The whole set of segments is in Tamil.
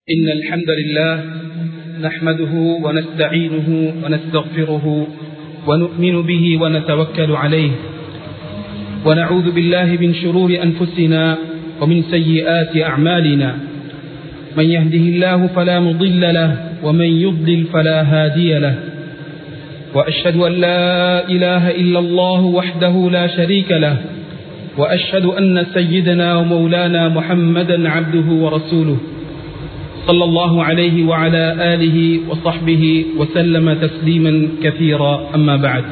إن الحمد لله نحمده ونستعينه ونستغفره ونؤمن به ونتوكل عليه ونعوذ بالله من شرور أنفسنا ومن سيئات أعمالنا من يهده الله فلا مضل له ومن يضلل فلا هادي له وأشهد أن لا إله إلا الله وحده لا شريك له وأشهد أن سيدنا ومولانا محمدا عبده ورسوله صلى الله عليه وعلى آله وصحبه وسلم تسليما كثيرا أما بعد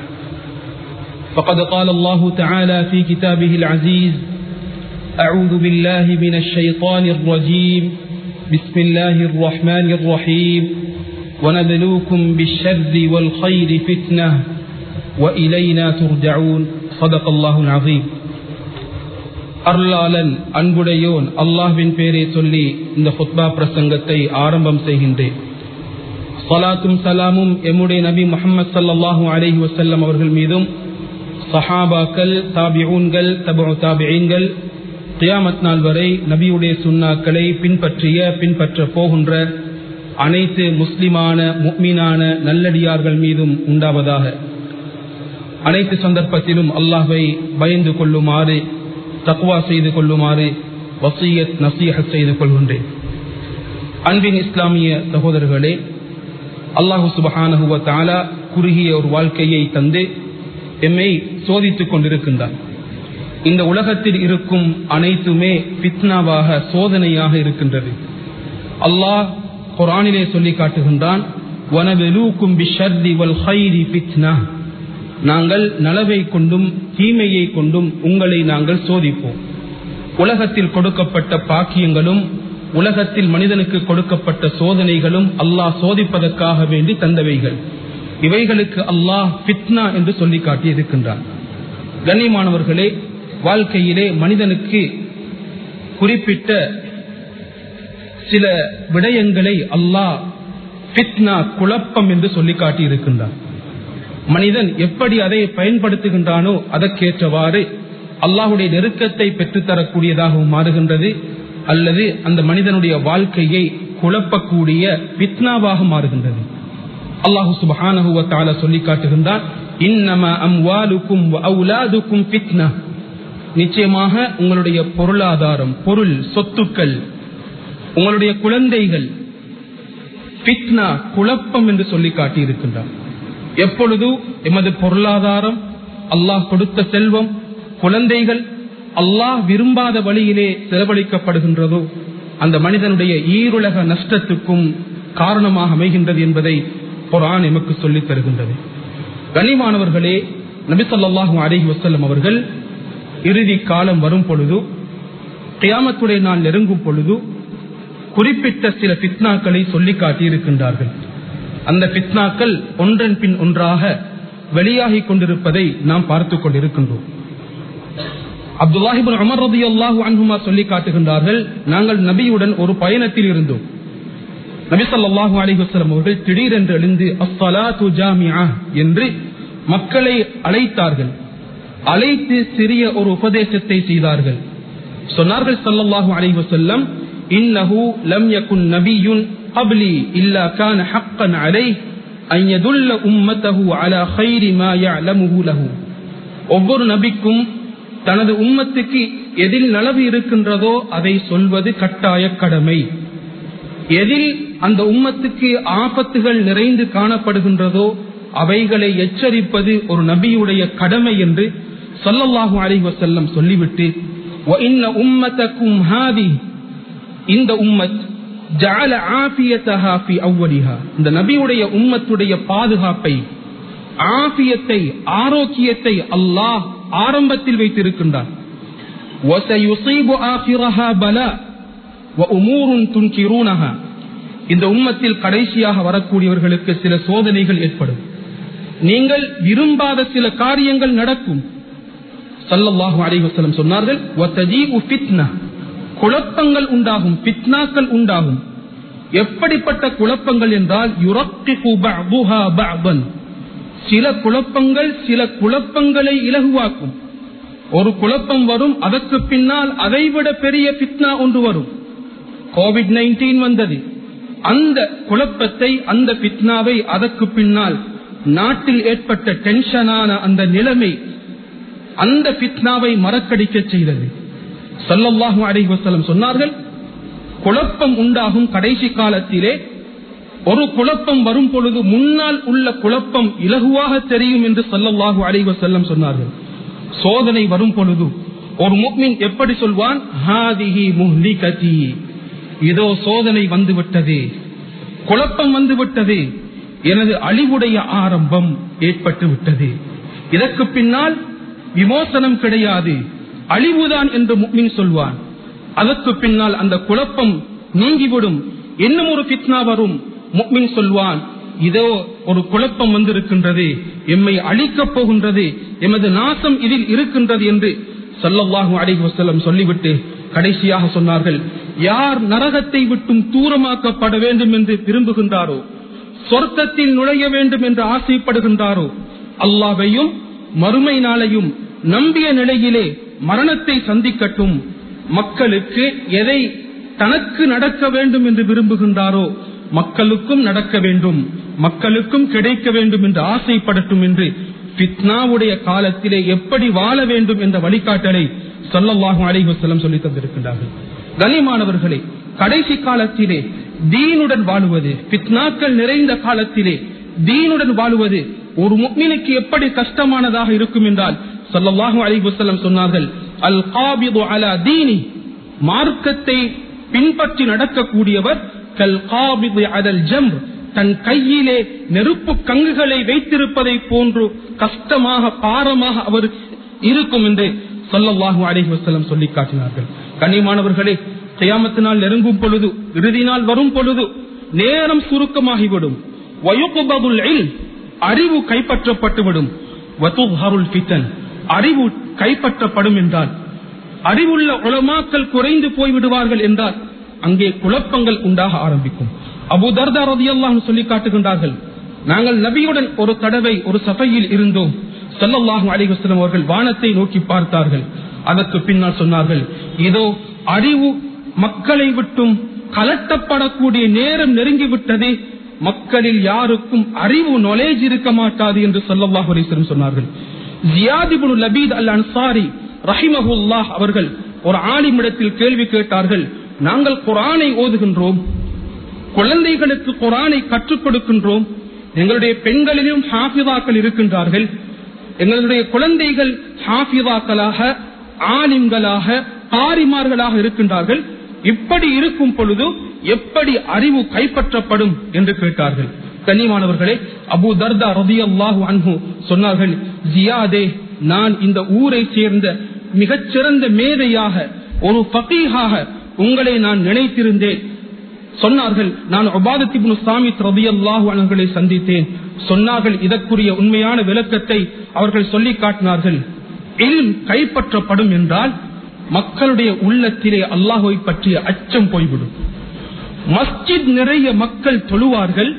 فقد قال الله تعالى في كتابه العزيز أعوذ بالله من الشيطان الرجيم بسم الله الرحمن الرحيم ونبلوكم بالشر والخير فتنة وإلينا ترجعون صدق الله العظيم அருளாளன் அன்புடையோன் அல்லாஹ்வின் பேரை சொல்லி இந்த ஹுத்பா பிரசங்கத்தை ஆரம்பம் செய்கின்றேன் சலாத்தும் சலாமும் எம்முடைய நபி முகமது சல்லாஹூ அலஹி வசல்லம் அவர்கள் மீதும் சஹாபாக்கள் தாபிஊன்கள் தபு தாபியன்கள் கியாமத் நாள் வரை நபியுடைய சுண்ணாக்களை பின்பற்றிய பின்பற்ற போகின்ற அனைத்து முஸ்லிமான முக்மீனான நல்லடியார்கள் மீதும் உண்டாவதாக அனைத்து சந்தர்ப்பத்திலும் அல்லாஹை பயந்து கொள்ளுமாறு தக்குவா செய்து கொள்ளுமாறு வசியத் நசீக செய்து கொள்கின்றேன் அன்பின் இஸ்லாமிய சகோதரர்களே அல்லாஹு சுபஹானஹுவ தாலா குறுகிய ஒரு வாழ்க்கையை தந்து எம்மை சோதித்துக் கொண்டிருக்கின்றார் இந்த உலகத்தில் இருக்கும் அனைத்துமே பித்னாவாக சோதனையாக இருக்கின்றது அல்லாஹ் குரானிலே சொல்லி காட்டுகின்றான் வனவெலூக்கும் பிஷர்தி வல் ஹைரி பித்னா நாங்கள் நலவை கொண்டும் தீமையை கொண்டும் உங்களை நாங்கள் சோதிப்போம் உலகத்தில் கொடுக்கப்பட்ட பாக்கியங்களும் உலகத்தில் மனிதனுக்கு கொடுக்கப்பட்ட சோதனைகளும் அல்லாஹ் சோதிப்பதற்காக வேண்டி தந்தவைகள் இவைகளுக்கு அல்லாஹ் பித்னா என்று சொல்லி காட்டியிருக்கின்றான் கண்ணியமானவர்களே வாழ்க்கையிலே மனிதனுக்கு குறிப்பிட்ட சில விடயங்களை அல்லாஹ் பித்னா குழப்பம் என்று சொல்லி காட்டியிருக்கின்றான் மனிதன் எப்படி அதை பயன்படுத்துகின்றானோ அதற்கேற்றவாறு அல்லாஹுடைய நெருக்கத்தை பெற்றுத்தரக்கூடியதாகவும் மாறுகின்றது அல்லது அந்த மனிதனுடைய வாழ்க்கையை குழப்பக்கூடிய பித்னாவாக மாறுகின்றது அல்லாஹு சுபஹானஹுவத்தால சொல்லி காட்டுகின்றான் இன்னம அம்வாலுக்கும் அவுலாதுக்கும் பித்னா நிச்சயமாக உங்களுடைய பொருளாதாரம் பொருள் சொத்துக்கள் உங்களுடைய குழந்தைகள் பித்னா குழப்பம் என்று சொல்லி காட்டியிருக்கின்றான் எப்பொழுது எமது பொருளாதாரம் அல்லாஹ் கொடுத்த செல்வம் குழந்தைகள் அல்லாஹ் விரும்பாத வழியிலே செலவழிக்கப்படுகின்றதோ அந்த மனிதனுடைய ஈருலக நஷ்டத்துக்கும் காரணமாக அமைகின்றது என்பதை குரான் எமக்கு சொல்லித் தருகின்றது கனிமானவர்களே நபிசல்லாஹு அலஹி வசல்லம் அவர்கள் இறுதி காலம் வரும் பொழுது கியாமத்துடைய நாள் நெருங்கும் பொழுது குறிப்பிட்ட சில பித்னாக்களை சொல்லி காட்டியிருக்கின்றார்கள் அந்த பித்னாக்கள் ஒன்றன் பின் ஒன்றாக வெளியாகி கொண்டிருப்பதை நாம் பார்த்து கொண்டிருக்கின்றோம் அப்துல்லாஹிபின் அமர் ரதி அல்லாஹூ அன்ஹுமா சொல்லி காட்டுகின்றார்கள் நாங்கள் நபியுடன் ஒரு பயணத்தில் இருந்தோம் நபி சொல்லாஹு அலிஹசலம் அவர்கள் திடீரென்று எழுந்து அஸ்ஸலாத்து ஜாமியா என்று மக்களை அழைத்தார்கள் அழைத்து சிறிய ஒரு உபதேசத்தை செய்தார்கள் சொன்னார்கள் சல்லல்லாஹு அலைஹி வஸல்லம் இன்னஹு லம் யகுன் நபியுன் قبلي إلا كان حقا عليه أن يدل أمته على خير ما يعلمه له ஒவ்வொரு நபிக்கும் தனது உம்மத்துக்கு எதில் நலவு இருக்கின்றதோ அதை சொல்வது கட்டாய கடமை எதில் அந்த உம்மத்துக்கு ஆபத்துகள் நிறைந்து காணப்படுகின்றதோ அவைகளை எச்சரிப்பது ஒரு நபியுடைய கடமை என்று சொல்லல்லாஹு அலைஹி வஸல்லம் சொல்லிவிட்டு உம்மத்தக்கும் ஹாதி இந்த உம்மத் ஜால ஆபியத்தஹா ஃபி அவ்வலிஹா இந்த நபியுடைய உம்மத்துடைய பாதுகாப்பை ஆபியத்தை ஆரோக்கியத்தை அல்லாஹ் ஆரம்பத்தில் வைத்திருக்கின்றான் இந்த உம்மத்தில் கடைசியாக வரக்கூடியவர்களுக்கு சில சோதனைகள் ஏற்படும் நீங்கள் விரும்பாத சில காரியங்கள் நடக்கும் சல்லல்லாஹு அலைவசலம் சொன்னார்கள் குழப்பங்கள் உண்டாகும் பித்னாக்கள் உண்டாகும் எப்படிப்பட்ட குழப்பங்கள் என்றால் சில குழப்பங்கள் சில குழப்பங்களை இலகுவாக்கும் ஒரு குழப்பம் வரும் அதற்கு பின்னால் அதைவிட பெரிய பித்னா ஒன்று வரும் கோவிட் நைன்டீன் வந்தது அந்த குழப்பத்தை அந்த பித்னாவை அதற்கு பின்னால் நாட்டில் ஏற்பட்ட டென்ஷனான அந்த நிலைமை அந்த பித்னாவை மறக்கடிக்க செய்தது சொல்லல்லாஹு அலைஹி வஸல்லம் சொன்னார்கள் குழப்பம் உண்டாகும் கடைசி காலத்திலே ஒரு குழப்பம் வரும் பொழுது முன்னால் உள்ள குழப்பம் இலகுவாக தெரியும் என்று சொல்லல்லாஹு அலைஹி வஸல்லம் சொன்னார்கள் சோதனை வரும் பொழுது ஒரு முக்மின் எப்படி சொல்வான் ஹாதிஹி முஹ்லிகதி இதோ சோதனை வந்து விட்டது குழப்பம் வந்து விட்டது எனது அழிவுடைய ஆரம்பம் ஏற்பட்டு விட்டது இதற்கு பின்னால் விமோசனம் கிடையாது அழிவுதான் என்று முக்மின் சொல்வான் அதற்கு பின்னால் அந்த குழப்பம் நீங்கிவிடும் இன்னும் ஒரு பித்னா வரும் முக்மின் சொல்வான் இதோ ஒரு குழப்பம் வந்திருக்கின்றது எம்மை அழிக்கப் போகின்றது எமது நாசம் இதில் இருக்கின்றது என்று சல்லல்லாஹு அலைஹி வஸல்லம் சொல்லிவிட்டு கடைசியாக சொன்னார்கள் யார் நரகத்தை விட்டும் தூரமாக்கப்பட வேண்டும் என்று விரும்புகின்றாரோ சொர்க்கத்தில் நுழைய வேண்டும் என்று ஆசைப்படுகின்றாரோ அல்லாவையும் மறுமை நாளையும் நம்பிய நிலையிலே மரணத்தை சந்திக்கட்டும் மக்களுக்கு எதை தனக்கு நடக்க வேண்டும் என்று விரும்புகின்றாரோ மக்களுக்கும் நடக்க வேண்டும் மக்களுக்கும் கிடைக்க வேண்டும் என்று ஆசைப்படட்டும் என்று பித்னாவுடைய காலத்திலே எப்படி வாழ வேண்டும் என்ற வழிகாட்டலை சொல்லல்லாஹும் அலைவசலம் சொல்லி தந்திருக்கின்றார்கள் கனிமானவர்களே கடைசி காலத்திலே தீனுடன் வாழுவது பித்னாக்கள் நிறைந்த காலத்திலே தீனுடன் வாழுவது ஒரு முக்மினுக்கு எப்படி கஷ்டமானதாக இருக்கும் என்றால் சொல்லல்லாஹு அலைவசல்லம் சொன்னார்கள் அல் காபிது அலா தீனி மார்க்கத்தை பின்பற்றி நடக்கக்கூடியவர் கல் காபிது அதல் ஜம் தன் கையிலே நெருப்பு கங்குகளை வைத்திருப்பதை போன்று கஷ்டமாக பாரமாக அவர் இருக்கும் என்று சொல்லல்லாஹு அலைஹி வஸல்லம் சொல்லி காட்டினார்கள் கண்ணியமானவர்களே கியாமத்தினால் நெருங்கும் பொழுது இறுதி நாள் வரும் பொழுது நேரம் சுருக்கமாகிவிடும் வயுகுபதுல் இல்ம் அறிவு கைப்பற்றப்பட்டுவிடும் வதுஹருல் ஃபித்தன் அறிவு கைப்பற்றப்படும் என்றால் அறிவுள்ள உலமாக்கள் குறைந்து போய்விடுவார்கள் என்றால் அங்கே குழப்பங்கள் உண்டாக ஆரம்பிக்கும் அபு தர்தா ரதியல்லாஹு சொல்லி காட்டுகின்றார்கள் நாங்கள் நபியுடன் ஒரு தடவை ஒரு சபையில் இருந்தோம் ஸல்லல்லாஹு அலைஹி வஸல்லம் அவர்கள் வானத்தை நோக்கி பார்த்தார்கள் அதற்கு பின்னால் சொன்னார்கள் இதோ அறிவு மக்களை விட்டும் கலட்டப்படக்கூடிய நேரம் நெருங்கிவிட்டதே மக்களில் யாருக்கும் அறிவு நாலேஜ் இருக்க மாட்டாது என்று ஸல்லல்லாஹு அலைஹி வஸல்லம் சொன்னார்கள் Ziyad ibn Labid al Ansari ரஹிமஹுல்லாஹ் அவர்கள் ஒரு ஆலிமிடத்தில் கேள்வி கேட்டார்கள் நாங்கள் குரானை ஓதுகின்றோம் குழந்தைகளுக்கு குரானை கற்றுக் கொடுக்கின்றோம் எங்களுடைய பெண்களிலும் ஹாஃபிதாக்கள் இருக்கின்றார்கள் எங்களுடைய குழந்தைகள் ஹாஃபிதாக்களாக ஆலிம்களாக காரிமார்களாக இருக்கின்றார்கள் இப்படி இருக்கும் பொழுது எப்படி அறிவு கைப்பற்றப்படும் என்று கேட்டார்கள் கண்ணியமானவர்களே அபு தர்தா ரதி அல்லாஹு அன்ஹு சொன்னார்கள் ஜியாதே நான் இந்த ஊரை சேர்ந்த மிகச்சிறந்த மேதையாக ஒரு பகீகாக உங்களை நான் நினைத்திருந்தேன் சொன்னார்கள் நான் உபாதத்திபுன் சாமித் ரபி அல்லாஹு அவர்களை சந்தித்தேன் சொன்னார்கள் இதற்குரிய உண்மையான விளக்கத்தை அவர்கள் சொல்லி காட்டினார்கள் இல்ம் கைப்பற்றப்படும் என்றால் மக்களுடைய உள்ளத்திலே அல்லாஹுவை பற்றிய அச்சம் போய்விடும் மஸ்ஜித் நிறைய மக்கள் தொழுவார்கள்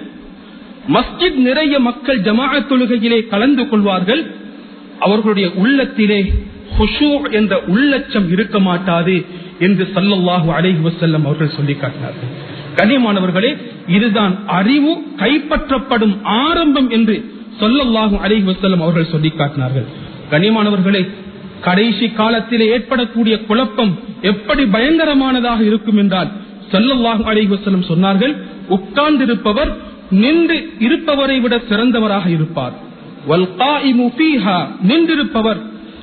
மஸ்ஜித் நிறைய மக்கள் ஜமாஅத் தொழுகையிலே கலந்து கொள்வார்கள் அவர்களுடைய உள்ளத்திலே ஹுஷூ என்ற உள்ளச்சம் இருக்க மாட்டாது என்று சல்லல்லாஹு அலைஹி வஸல்லம் அவர்கள் சொல்லி காட்டினார்கள் கண்ணியமானவர்களே இதுதான் அறிவு கைப்பற்றப்படும் ஆரம்பம் என்று சொல்லல்லாஹு அலைஹி வஸல்லம் அவர்கள் சொல்லி காட்டினார்கள் கண்ணியமானவர்களே கடைசி காலத்திலே ஏற்படக்கூடிய குழப்பம் எப்படி பயங்கரமானதாக இருக்கும் என்றால் சொல்லல்லாஹு அலைஹி வஸல்லம் சொன்னார்கள் உட்கார்ந்திருப்பவர் நின்று இருப்பவரை விட சிறந்தவராக இருப்பார் வல்காயிமு ஃபீஹா நின்றிருப்பவர்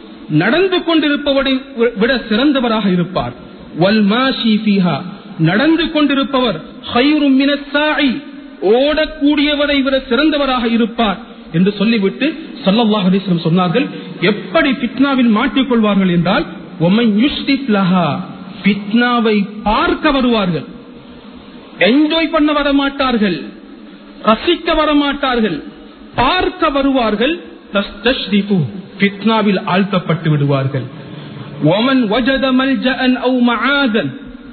நடந்து கொண்டிருப்பவரை விட சிறந்தவராக இருப்பார் வல் மாஷி ஃபீஹா நடந்து கொண்டிருப்பவர் ஹைரும் மினஸ்ஸாஇ ஓடக்கூடியவரை விட சிறந்தவராக இருப்பார் என்று சொல்லிவிட்டு சல்லல்லாஹு அலைஹி வஸல்லம் சொன்னார்கள் எப்படி ஃபித்னாவில் மாட்டிக் கொள்வார்கள் என்றால் ஒமன் யுஸ்டிப் லஹா ஃபித்னாவை பார்க்க வருவார்கள் என்ஜாய் பண்ண வர மாட்டார்கள் ரசிக்க வர மாட்டார்கள் பார்க்க வருவார்கள் தஸ்தஷ்ரிபு ஃபித்னாவில் ஆழ்த்தப்பட்டு விடுவார்கள் ஒமன் வஜத மல்ஜஅன் அவு மஆதன்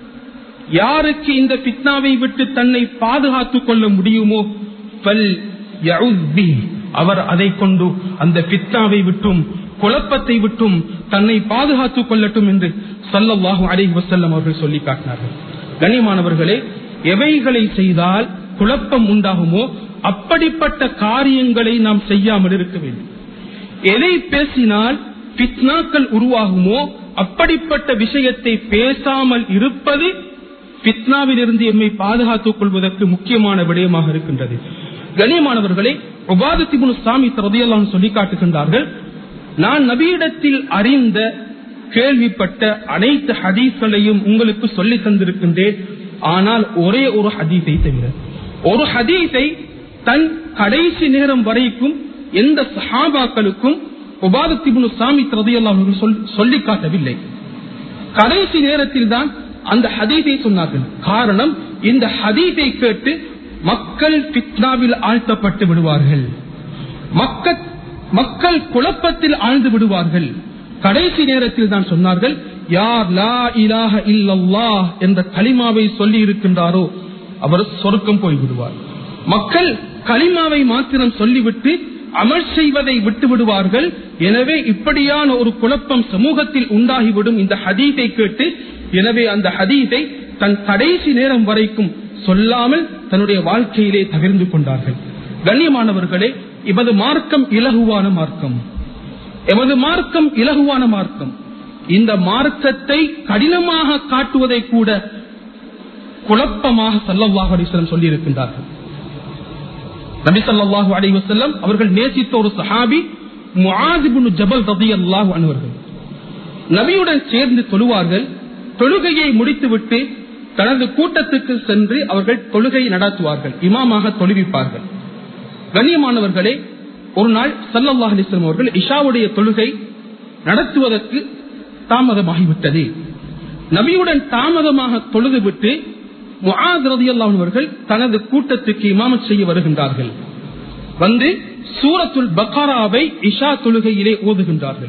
யாருக்கு இந்த பித்னாவை விட்டு தன்னை பாதுகாத்துக் கொள்ள முடியுமோ ஃபல் யஉஸ் பிஹி. அவர் அதை கொண்டு அந்த பித்னாவை விட்டும் குழப்பத்தை விட்டும் தன்னை பாதுகாத்துக் கொள்ளட்டும் என்று சல்லல்லாஹு அலைஹி வஸல்லம் அவர்கள் சொல்லி காட்டினார்கள் கண்ணியமானவர்களே எவைகளை செய்தால் குழப்பம் உண்டாகுமோ அப்படிப்பட்ட காரியங்களை நாம் செய்யாமல் இருக்க வேண்டும் எதை பேசினால் பித்னாக்கள் உருவாகுமோ அப்படிப்பட்ட விஷயத்தை பேசாமல் இருப்பது பித்னாவிலிருந்து எம்மை பாதுகாத்துக் கொள்வதற்கு முக்கியமான விடயமாக இருக்கின்றது கண்ணியமானவர்களே உபாதத்திபுனு சாமி ரதியெல்லாம் சொல்லி காட்டுகின்றார்கள் நான் நபியிடத்தில் அறிந்த கேள்விப்பட்ட அனைத்து ஹதீஸ்களையும் உங்களுக்கு சொல்லி தந்திருக்கின்றேன் ஆனால் ஒரே ஒரு ஹதீஸை தவிர ஒரு ஹதீஸை தன் கடைசி நேரம் வரைக்கும் எந்த சஹாபாக்களுக்கும் உபாதத்திபுனு சாமி ரதியெல்லாம் சொல்லி காட்டவில்லை கடைசி நேரத்தில் தான் அந்த ஹதீஸை சொன்னார்கள் காரணம் இந்த ஹதீஸை கேட்டு மக்கள் பித்னாவில் ஆழ்த்தப்பட்டு விடுவார்கள் மக்கள் மக்கள் குழப்பத்தில் ஆழ்ந்து விடுவார்கள் கடைசி நேரத்தில் தான் சொன்னார்கள் யார் லா இலாஹ இல்லல்லாஹ் என்ற களிமாவை சொல்லி இருக்கின்றாரோ அவர் சொர்க்கம் போய் விடுவார் மக்கள் களிமாவை மாத்திரம் சொல்லிவிட்டு அமல் செய்வதை விட்டு விடுவார்கள் எனவே இப்படியான ஒரு குழப்பம் சமூகத்தில் உண்டாகிவிடும் இந்த ஹதீஸை கேட்டு எனவே அந்த ஹதீஸை தன் கடைசி நேரம் வரைக்கும் சொல்லாமல் தன்னுடைய வாழ்க்கையிலே தவிர்ந்து கொண்டார்கள் கண்ணியமானவர்களே இவது மார்க்கம் இலகுவான மார்க்கம் எமது மார்க்கம் இலகுவான மார்க்கம் இந்த மார்க்கத்தை கடினமாக காட்டுவதை கூட குழப்பமாக சல்லல்லாஹு அலிஸ்லம் சொல்லி இருக்கின்றார்கள் நபி சல்லாஹு அலி வசல்லம் அவர்கள் நேசித்த ஒரு சஹாபி முஆதிபுன் ஜபல் ரதி அல்லாஹு அனுவர்கள் நபியுடன் சேர்ந்து தொழுவார்கள் தொழுகையை முடித்துவிட்டு தனது கூட்டத்துக்கு சென்று அவர்கள் தொழுகை நடத்துவார்கள் இமாமாக தொழுவிப்பார்கள் கண்ணியமானவர்களே ஒரு நாள் சல்லல்லாஹ் அலிஸ்லாம் அவர்கள் இஷாவுடைய தொழுகை நடத்துவதற்கு தாமதமாகிவிட்டது நபியுடன் தாமதமாக தொழுதுவிட்டு முஆத் ரதியல்லாஹு அவர்கள் தனது கூட்டத்துக்கு இமாமத் செய்ய வருகின்றார்கள் வந்து சூரத்துல் பக்காராவை இஷா தொழுகையிலே ஓதுகின்றார்கள்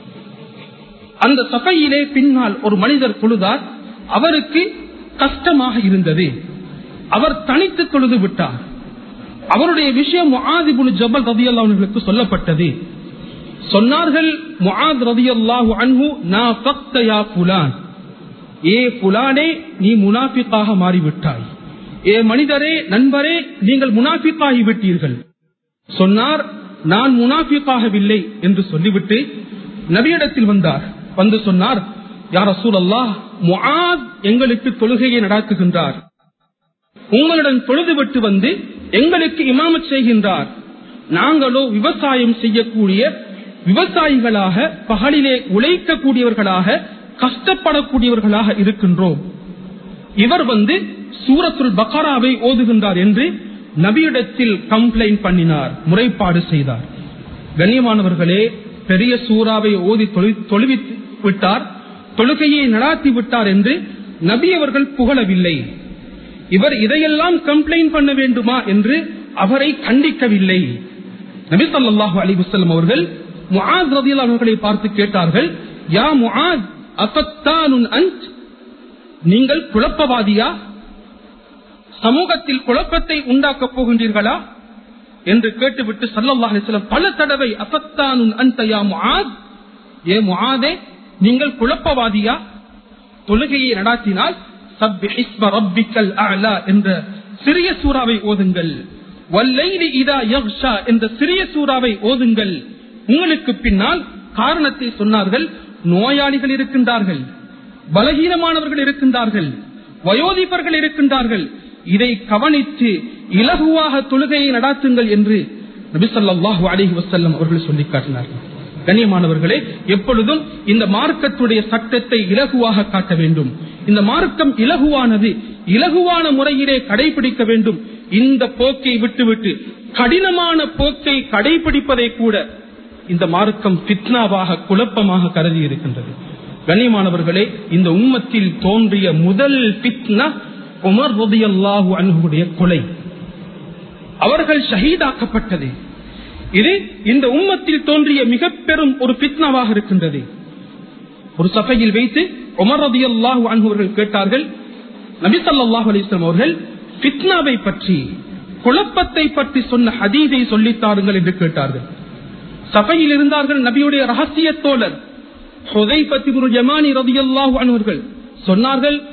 அந்த சபையிலே பின்னால் ஒரு மனிதர் தொழுதார் அவருக்கு கஷ்டமாக இருந்தது அவர் தனித்து தொழுது விட்டார் அவருடைய விஷயம் முஆதிபுல் ஜபல் ரதியல்லாஹுக்கு சொல்லப்பட்டது சொன்னார்கள் முஆத் ரதியல்லாஹு அன்ஹு நா ஃபக்த யா ஃபுலான் ஏ புலானே நீ முனாஃபிக்காக மாறிவிட்டாய் ஏ மனிதரே நண்பரே நீங்கள் முனாஃபிக்காகி விட்டீர்கள் சொன்னார் நான் முனாஃபிக்காகவில்லை என்று சொல்லிவிட்டு நபியிடத்தில் வந்தார் வந்து சொன்னார் யார் அசூல் அல்லாஹ் முஆத் எங்களுக்கு தொழுகையை நடாத்துகின்றார் உங்களுடன் தொழுதுவிட்டு வந்து எங்களுக்கு இமாமத் செய்கின்றார் நாங்களோ விவசாயம் செய்யக்கூடிய விவசாயிகளாக பகலிலே உழைக்கக்கூடியவர்களாக கஷ்டப்படக்கூடியவர்களாக இருக்கின்றோம் இவர் வந்து சூரத்துல் பக்காராவை ஓதுகின்றார் என்று நபியிடத்தில் கம்ப்ளைண்ட் பண்ணினார் முறைப்பாடு செய்தார் கண்ணியமானவர்களே பெரிய சூறாவை ஓதி தொழுவித்து விட்டார் தொழுகையை நடாத்தி விட்டார் என்று நபி அவர்கள் புகழவில்லை இவர் இதையெல்லாம் கம்ப்ளைண்ட் பண்ண வேண்டுமா என்று அவரை கண்டிக்கவில்லை நபி சொல்லாஹு அலி வசல்லம் அவர்கள் முஆத் ரதியல் அவர்களை பார்த்து கேட்டார்கள் யா முஆத் அபத்தானுன் அன்ட் நீங்கள் குழப்பவாதியா சமூகத்தில் குழப்பத்தை உண்டாக்கப் போகின்றீர்களா என்று கேட்டுவிட்டு சல்லல்லாஹு அலைஹி வஸல்லம் பல தடவை அபத்தானுன் அன்த யா முஆத் ஏ முஆதே நீங்கள் குழப்பவாதியா தொழுகையை நடாத்தினால் சப்பிஹிஸ்ம ரப்பிக்கல் அஅலா என்ற சிறிய சூறாவை ஓதுங்கள் வல்லைலி இதா யக்ஷா என்ற சிறிய சூறாவை ஓதுங்கள் உங்களுக்கு பின்னால் காரணத்தை சொன்னார்கள் நோயாளிகள் இருக்கின்றார்கள் பலகீனமானவர்கள் இருக்கின்றார்கள் வயோதிபர்கள் இருக்கின்றார்கள் இதை கவனித்து இலகுவாக தொழுகையை நடாத்துங்கள் என்று நபிசல்லாஹு அலிஹி வசல்லம் அவர்கள் சொல்லி காட்டினார்கள் கண்ணியமானவர்களே எப்பொழுதும் இந்த மார்க்கத்துடைய சட்டத்தை இலகுவாக காட்ட வேண்டும் இந்த மார்க்கம் இலகுவானது இலகுவான முறையிலே கடைபிடிக்க வேண்டும் இந்த போக்கை விட்டுவிட்டு கடினமான போக்கை கடைபிடிப்பதை கூட இந்த மார்க்கம் பித்னாவாக குழப்பமாக கருதி இருக்கின்றது கண்ணியமானவர்களே இந்த உம்மத்தில் தோன்றிய முதல் பித்னா உமர் ரதியல்லாஹு அன்ஹுடைய கொலை அவர்கள் ஷஹீதாக்கப்பட்டது இது இந்த உம்மத்தில் தோன்றிய மிக பெரும் ஒரு பித்னாவாக இருக்கின்றது ஒரு சபையில் வைத்து உமர் ரதியல்லாஹு அன்ஹுவர்கள் கேட்டார்கள் நபி ஸல்லல்லாஹு அலைஹி வஸல்லம் அவர்கள் பித்னாவை பற்றி குழப்பத்தை பற்றி சொன்ன ஹதீஸை சொல்லித்தாருங்கள் என்று கேட்டார்கள் சபையில் இருந்தார்கள் நபியுடைய ரகசிய தோழர் ஹுதைபத் இப்னு யமானி ரலியல்லாஹு அன்ஹு அவர்கள் சொன்னார்கள்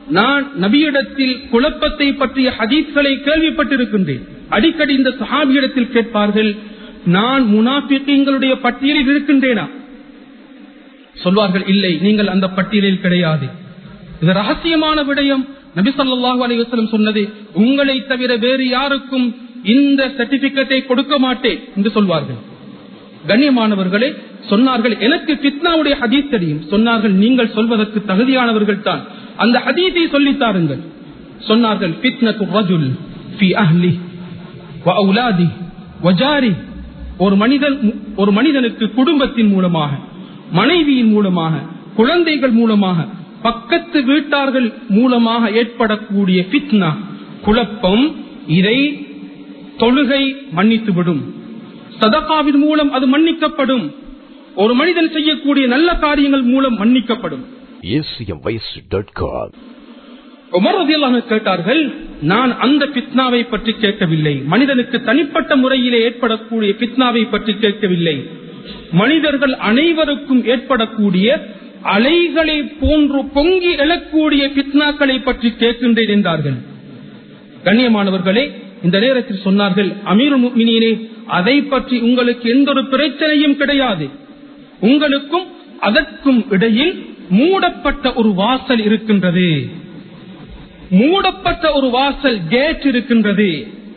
நான் நபியிடத்தில் குழப்பத்தை பற்றிய ஹதீஸ்களை கேள்விப்பட்டிருக்கின்றேன் அடிக்கடி இந்த சஹாபியிடத்தில் கேட்பார்கள் நான் முனாபிகளுடைய பட்டியலில் இருக்கின்றேனா சொல்வார்கள் இல்லை நீங்கள் அந்த பட்டியலில் கிடையாது இது ரகசியமான விடயம் நபி சொல்லாஹு அலைவசலம் சொன்னது உங்களை தவிர வேறு யாருக்கும் இந்த சர்டிபிகேட்டை கொடுக்க மாட்டேன் என்று சொல்வார்கள் கண்ணியமானவர்களே சொன்னார்கள் எனக்கு பித்னாவுடைய ஹதீஸ் தெரியும் சொன்னார்கள் நீங்கள் சொல்வதற்கு தகுதியானவர்கள் தான் அந்த ஹதீஸை சொல்லித்தாருங்கள் சொன்னார்கள் பித்னத்து ரஜுல் ஃபி அஹ்லி வ அவுலாதி வஜாரி ஒரு மனிதன் ஒரு மனிதனுக்கு குடும்பத்தின் மூலமாக மனைவியின் மூலமாக குழந்தைகள் மூலமாக பக்கத்து வீட்டார்கள் மூலமாக ஏற்படக்கூடிய பித்னா குழப்பம் இதை தொழுகை மன்னித்துவிடும் சதகாவின் மூலம் அது மன்னிக்கப்படும் ஒரு மனிதன் செய்யக்கூடிய நல்ல காரியங்கள் மூலம் மன்னிக்கப்படும் acmvoice.com உமர் ரதியல்லாஹு கேட்டார்கள் நான் அந்த பித்னாவை பற்றி கேட்கவில்லை மனிதனுக்கு தனிப்பட்ட முறையிலே ஏற்படக்கூடிய பித்னாவை பற்றி கேட்கவில்லை மனிதர்கள் அனைவருக்கும் ஏற்படக்கூடிய அலைகளை போன்று பொங்கி எழக்கூடிய பித்னாக்களை பற்றி கேட்கின்றேன் என்றார்கள் கண்ணியமானவர்களே இந்த நேரத்தில் சொன்னார்கள் அமீர் முக்மினியனே அதை பற்றி உங்களுக்கு எந்த ஒரு பிரச்சனையும் கிடையாது உங்களுக்கும் அதற்கும் இடையில் மூடப்பட்ட ஒரு வாசல் இருக்கின்றது மூடப்பட்ட ஒரு வாசல் கேட் இருக்கின்றது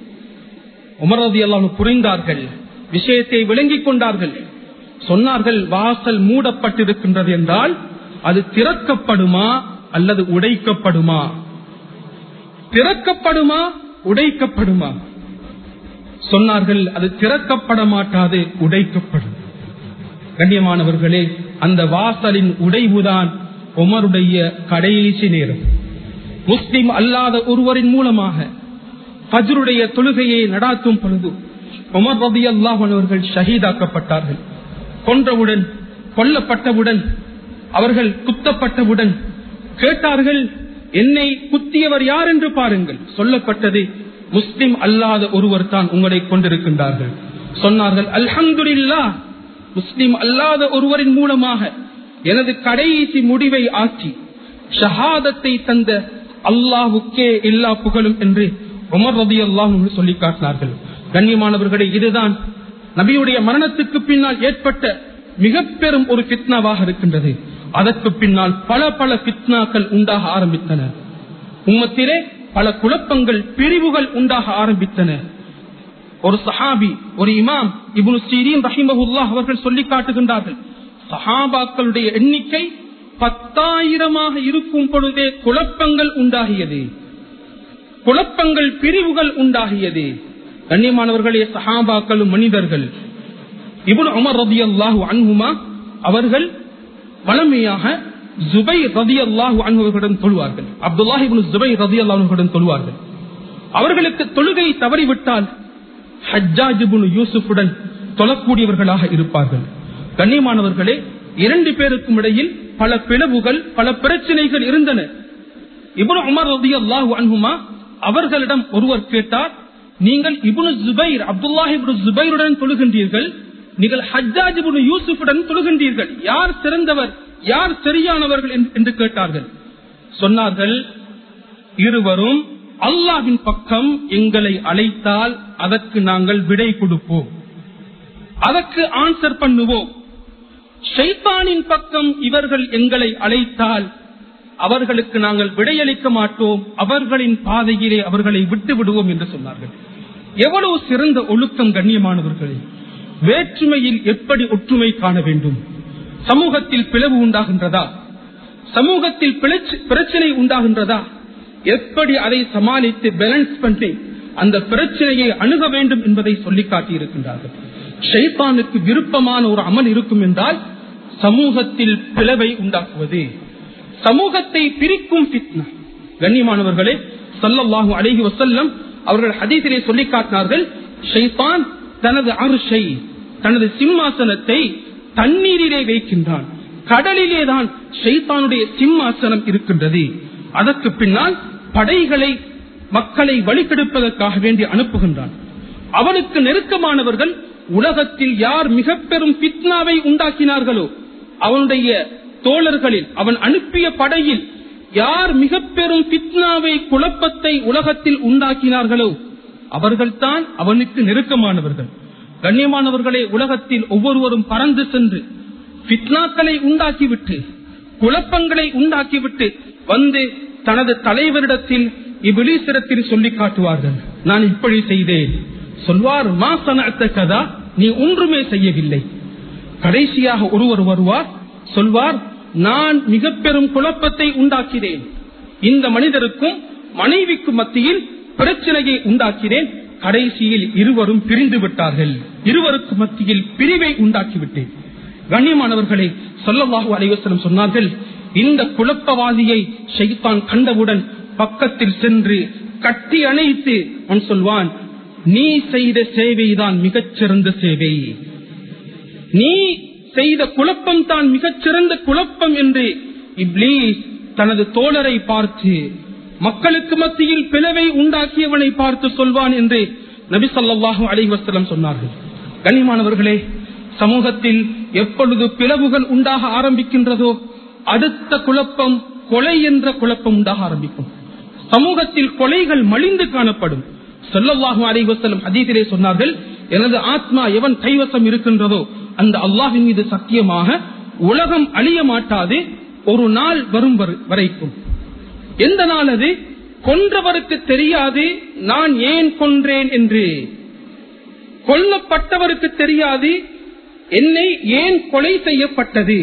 உமரதி எல்லாம் புரிந்தார்கள் விஷயத்தை விளங்கிக் கொண்டார்கள் சொன்னார்கள் வாசல் மூடப்பட்டிருக்கின்றது என்றால் அது திறக்கப்படுமா அல்லது உடைக்கப்படுமா திறக்கப்படுமா உடைக்கப்படுமா சொன்னார்கள் அது திறக்கப்பட மாட்டாது உடைக்கப்படும் கண்ணியமானவர்களே அந்த வாசலின் உடைவுதான் உமருடைய கடைசி நேரம் முஸ்லிம் அல்லாத ஒருவரின் மூலமாக ஃபஜ்ருடைய தொழுகையை நடாத்தும் பொழுது உமர் ரதி அல்லாஹர்கள் ஷஹீதாக்கப்பட்டார்கள் கொன்றவுடன் கொல்லப்பட்டவுடன் அவர்கள் குத்தப்பட்டவுடன் கேட்டார்கள் என்னை குத்தியவர் யார் என்று பாருங்கள் சொல்லப்பட்டது முஸ்லிம் அல்லாத ஒருவர் தான் உங்களை கொண்டிருக்கின்றார்கள் சொன்னார்கள் அல்ஹம்துலில்லா முஸ்லிம் அல்லாத ஒருவரின் மூலமாக எனது கடைசி முடிவை ஆக்கி ஷஹாதத்தை தந்த அல்லாஹுக்கே எல்லா புகழும் என்று உமர் ரதி அல்லாஹ் சொல்லி காட்டினார்கள் கண்ணியமானவர்களே இதுதான் நபியுடைய மரணத்துக்கு பின்னால் ஏற்பட்ட மிக பெரும் ஒரு பித்னாவாக இருக்கின்றது அதற்கு பின்னால் பல பல பித்னாக்கள் உண்டாக ஆரம்பித்தன உம்மத்திலே பல குழப்பங்கள் பிரிவுகள் உண்டாக ஆரம்பித்தன ஒரு சஹாபி ஒரு இமாம் இபுனு சீரீன் ரஹிமஹுல்லா அவர்கள் சொல்லி காட்டுகின்றார்கள் சஹாபாக்களுடைய எண்ணிக்கை பத்தாயிரமாக இருக்கும் பொழுதே குழப்பங்கள் உண்டாகியது குழப்பங்கள் பிரிவுகள் உண்டாகியது கண்ணியமானவர்களே சஹாபாக்களும் மனிதர்கள் இபுன் உமர் ரதி அல்லாஹு அன்ஹுமா அவர்கள் வளமையாக ஜுபை ரதி அல்லாஹு அன்ஹுவர்களிடம் தொழுவார்கள் அப்துல்லாஹி ஜுபை ரதி அல்லாஹுடன் தொழுவார்கள் அவர்களுக்கு தொழுகை தவறிவிட்டால் ஹஜ்ஜாஜிபுன் யூசுஃபுடன் தொழக்கூடியவர்களாக இருப்பார்கள் கண்ணியமானவர்களே இரண்டு பேருக்கும் இடையில் பல பிளவுகள் பல பிரச்சனைகள் இருந்தன இபுன் உமர் ரதி அல்லாஹு அன்ஹுமா அவர்களிடம் ஒருவர் கேட்டார் நீங்கள் இபுனு ஜுபைர் அப்துல்லாஹி ஜுபைருடன் தொழுகின்றீர்கள் நீங்கள் ஹஜ்ஜாஜ் யூசுஃபுடன் தொழுகின்றீர்கள் யார் சிறந்தவர் யார் சரியானவர்கள் என்று கேட்டார்கள் சொன்னார்கள் இருவரும் அல்லாவின் பக்கம் எங்களை அழைத்தால் அதற்கு நாங்கள் விடை கொடுப்போம் அதற்கு ஆன்சர் பண்ணுவோம் ஷைத்தானின் பக்கம் இவர்கள் எங்களை அழைத்தால் அவர்களுக்கு நாங்கள் விடையளிக்க மாட்டோம் அவர்களின் பாதையிலே அவர்களை விட்டு விடுவோம் என்று சொன்னார்கள் எவ்வளவு சிறந்த ஒழுக்கம் கண்ணியமானவர்களே வேற்றுமையில் எப்படி ஒற்றுமை காண வேண்டும் சமூகத்தில் பிளவு உண்டாகின்றதா சமூகத்தில் பிரச்சனை உண்டாகின்றதா எப்படி அதை சமாளித்து பேலன்ஸ் பண்ணி அந்த பிரச்சனையை அணுக வேண்டும் என்பதை சொல்லி காட்டியிருக்கின்றார்கள் ஷைத்தானுக்கு விருப்பமான ஒரு அமல் இருக்கும் என்றால் சமூகத்தில் பிளவை உண்டாக்குவது சமூகத்தை பிரிக்கும் பித்னா கண்ணியமானவர்களே சல்லல்லாஹு அலைஹி வசல்லம் அவர்கள் ஹதீசிலே சொல்லி காட்டினார்கள் ஷைத்தான் தனது அருஷை தனது சிம்மாசனத்தை தண்ணீரிலே வைக்கின்றான் கடலிலே தான் ஷைத்தானுடைய சிம்மாசனம் இருக்கின்றது அதற்கு பின்னால் படைகளை மக்களை வழிகெடுப்பதற்காக வேண்டி அனுப்புகின்றான் அவனுக்கு நெருக்கமானவர்கள் உலகத்தில் யார் மிக பெரும் பித்னாவை உண்டாக்கினார்களோ அவனுடைய தோழர்களில் அவன் அனுப்பிய படையில் யார் மிக பெரும் பித்னாவை குழப்பத்தை உலகத்தில் உண்டாக்கினார்களோ அவர்கள்தான் அவனுக்கு நெருக்கமானவர்கள் கண்ணியமானவர்களே உலகத்தில் ஒவ்வொருவரும் பறந்து சென்று பித்னாக்களை உண்டாக்கிவிட்டு குழப்பங்களை உண்டாக்கிவிட்டு வந்து தனது தலைவரிடத்தில் இவ்விழீசிரத்தில் சொல்லி காட்டுவார்கள் நான் இப்படி செய்தேன் சொல்வார் மாசனத்த கதா நீ ஒன்றுமே செய்யவில்லை கடைசியாக ஒருவர் வருவார் சொல்வார் நான் மிக பெரும் குழப்பத்தை உண்டாக்கினேன் இந்த மனிதருக்கும் மனைவிக்கும் மத்தியில் பிரச்சனையை உண்டாக்கினேன் கடைசியில் இருவரும் பிரிந்து விட்டார்கள் இருவருக்கு மத்தியில் பிரிவை உண்டாக்கிவிட்டேன் கண்ணியமானவர்களே சொல்லவாகு அலைவசனம் சொன்னார்கள் இந்த குழப்பவாதியை ஷைத்தான் கண்டவுடன் பக்கத்தில் சென்று கட்டி அணைத்து அவன் சொல்வான் நீ செய்த சேவைதான் மிகச்சிறந்த சேவை நீ செய்த குழப்பம் தான் மிகச்சிறந்த குழப்பம் என்று இப்லீஸ் தனது தோழரை பார்த்து மக்களுக்கு மத்தியில் பிளவை உண்டாக்கியவனை பார்த்து சொல்வான் என்று நபி சொல்லாஹு அலைவசலம் சொன்னார்கள் கனிமானவர்களே சமூகத்தில் எப்பொழுது பிளவுகள் உண்டாக ஆரம்பிக்கின்றதோ அடுத்த குழப்பம் கொலை என்ற குழப்பம் உண்டாக ஆரம்பிக்கும் சமூகத்தில் கொலைகள் மலிந்து காணப்படும் சொல்லல்லாஹு அலைவசலம் அதீதிலே சொன்னார்கள் எனது ஆத்மா எவன் கைவசம் இருக்கின்றதோ அந்த அல்லாஹின் மீது சத்தியமாக உலகம் அழிய மாட்டாது ஒரு நாள் வரும் வரைக்கும் எந்த நாள் அது கொன்றவருக்கு தெரியாது நான் ஏன் கொன்றேன் என்று கொல்லப்பட்டவருக்கு தெரியாது என்னை ஏன் கொலை செய்யப்பட்டது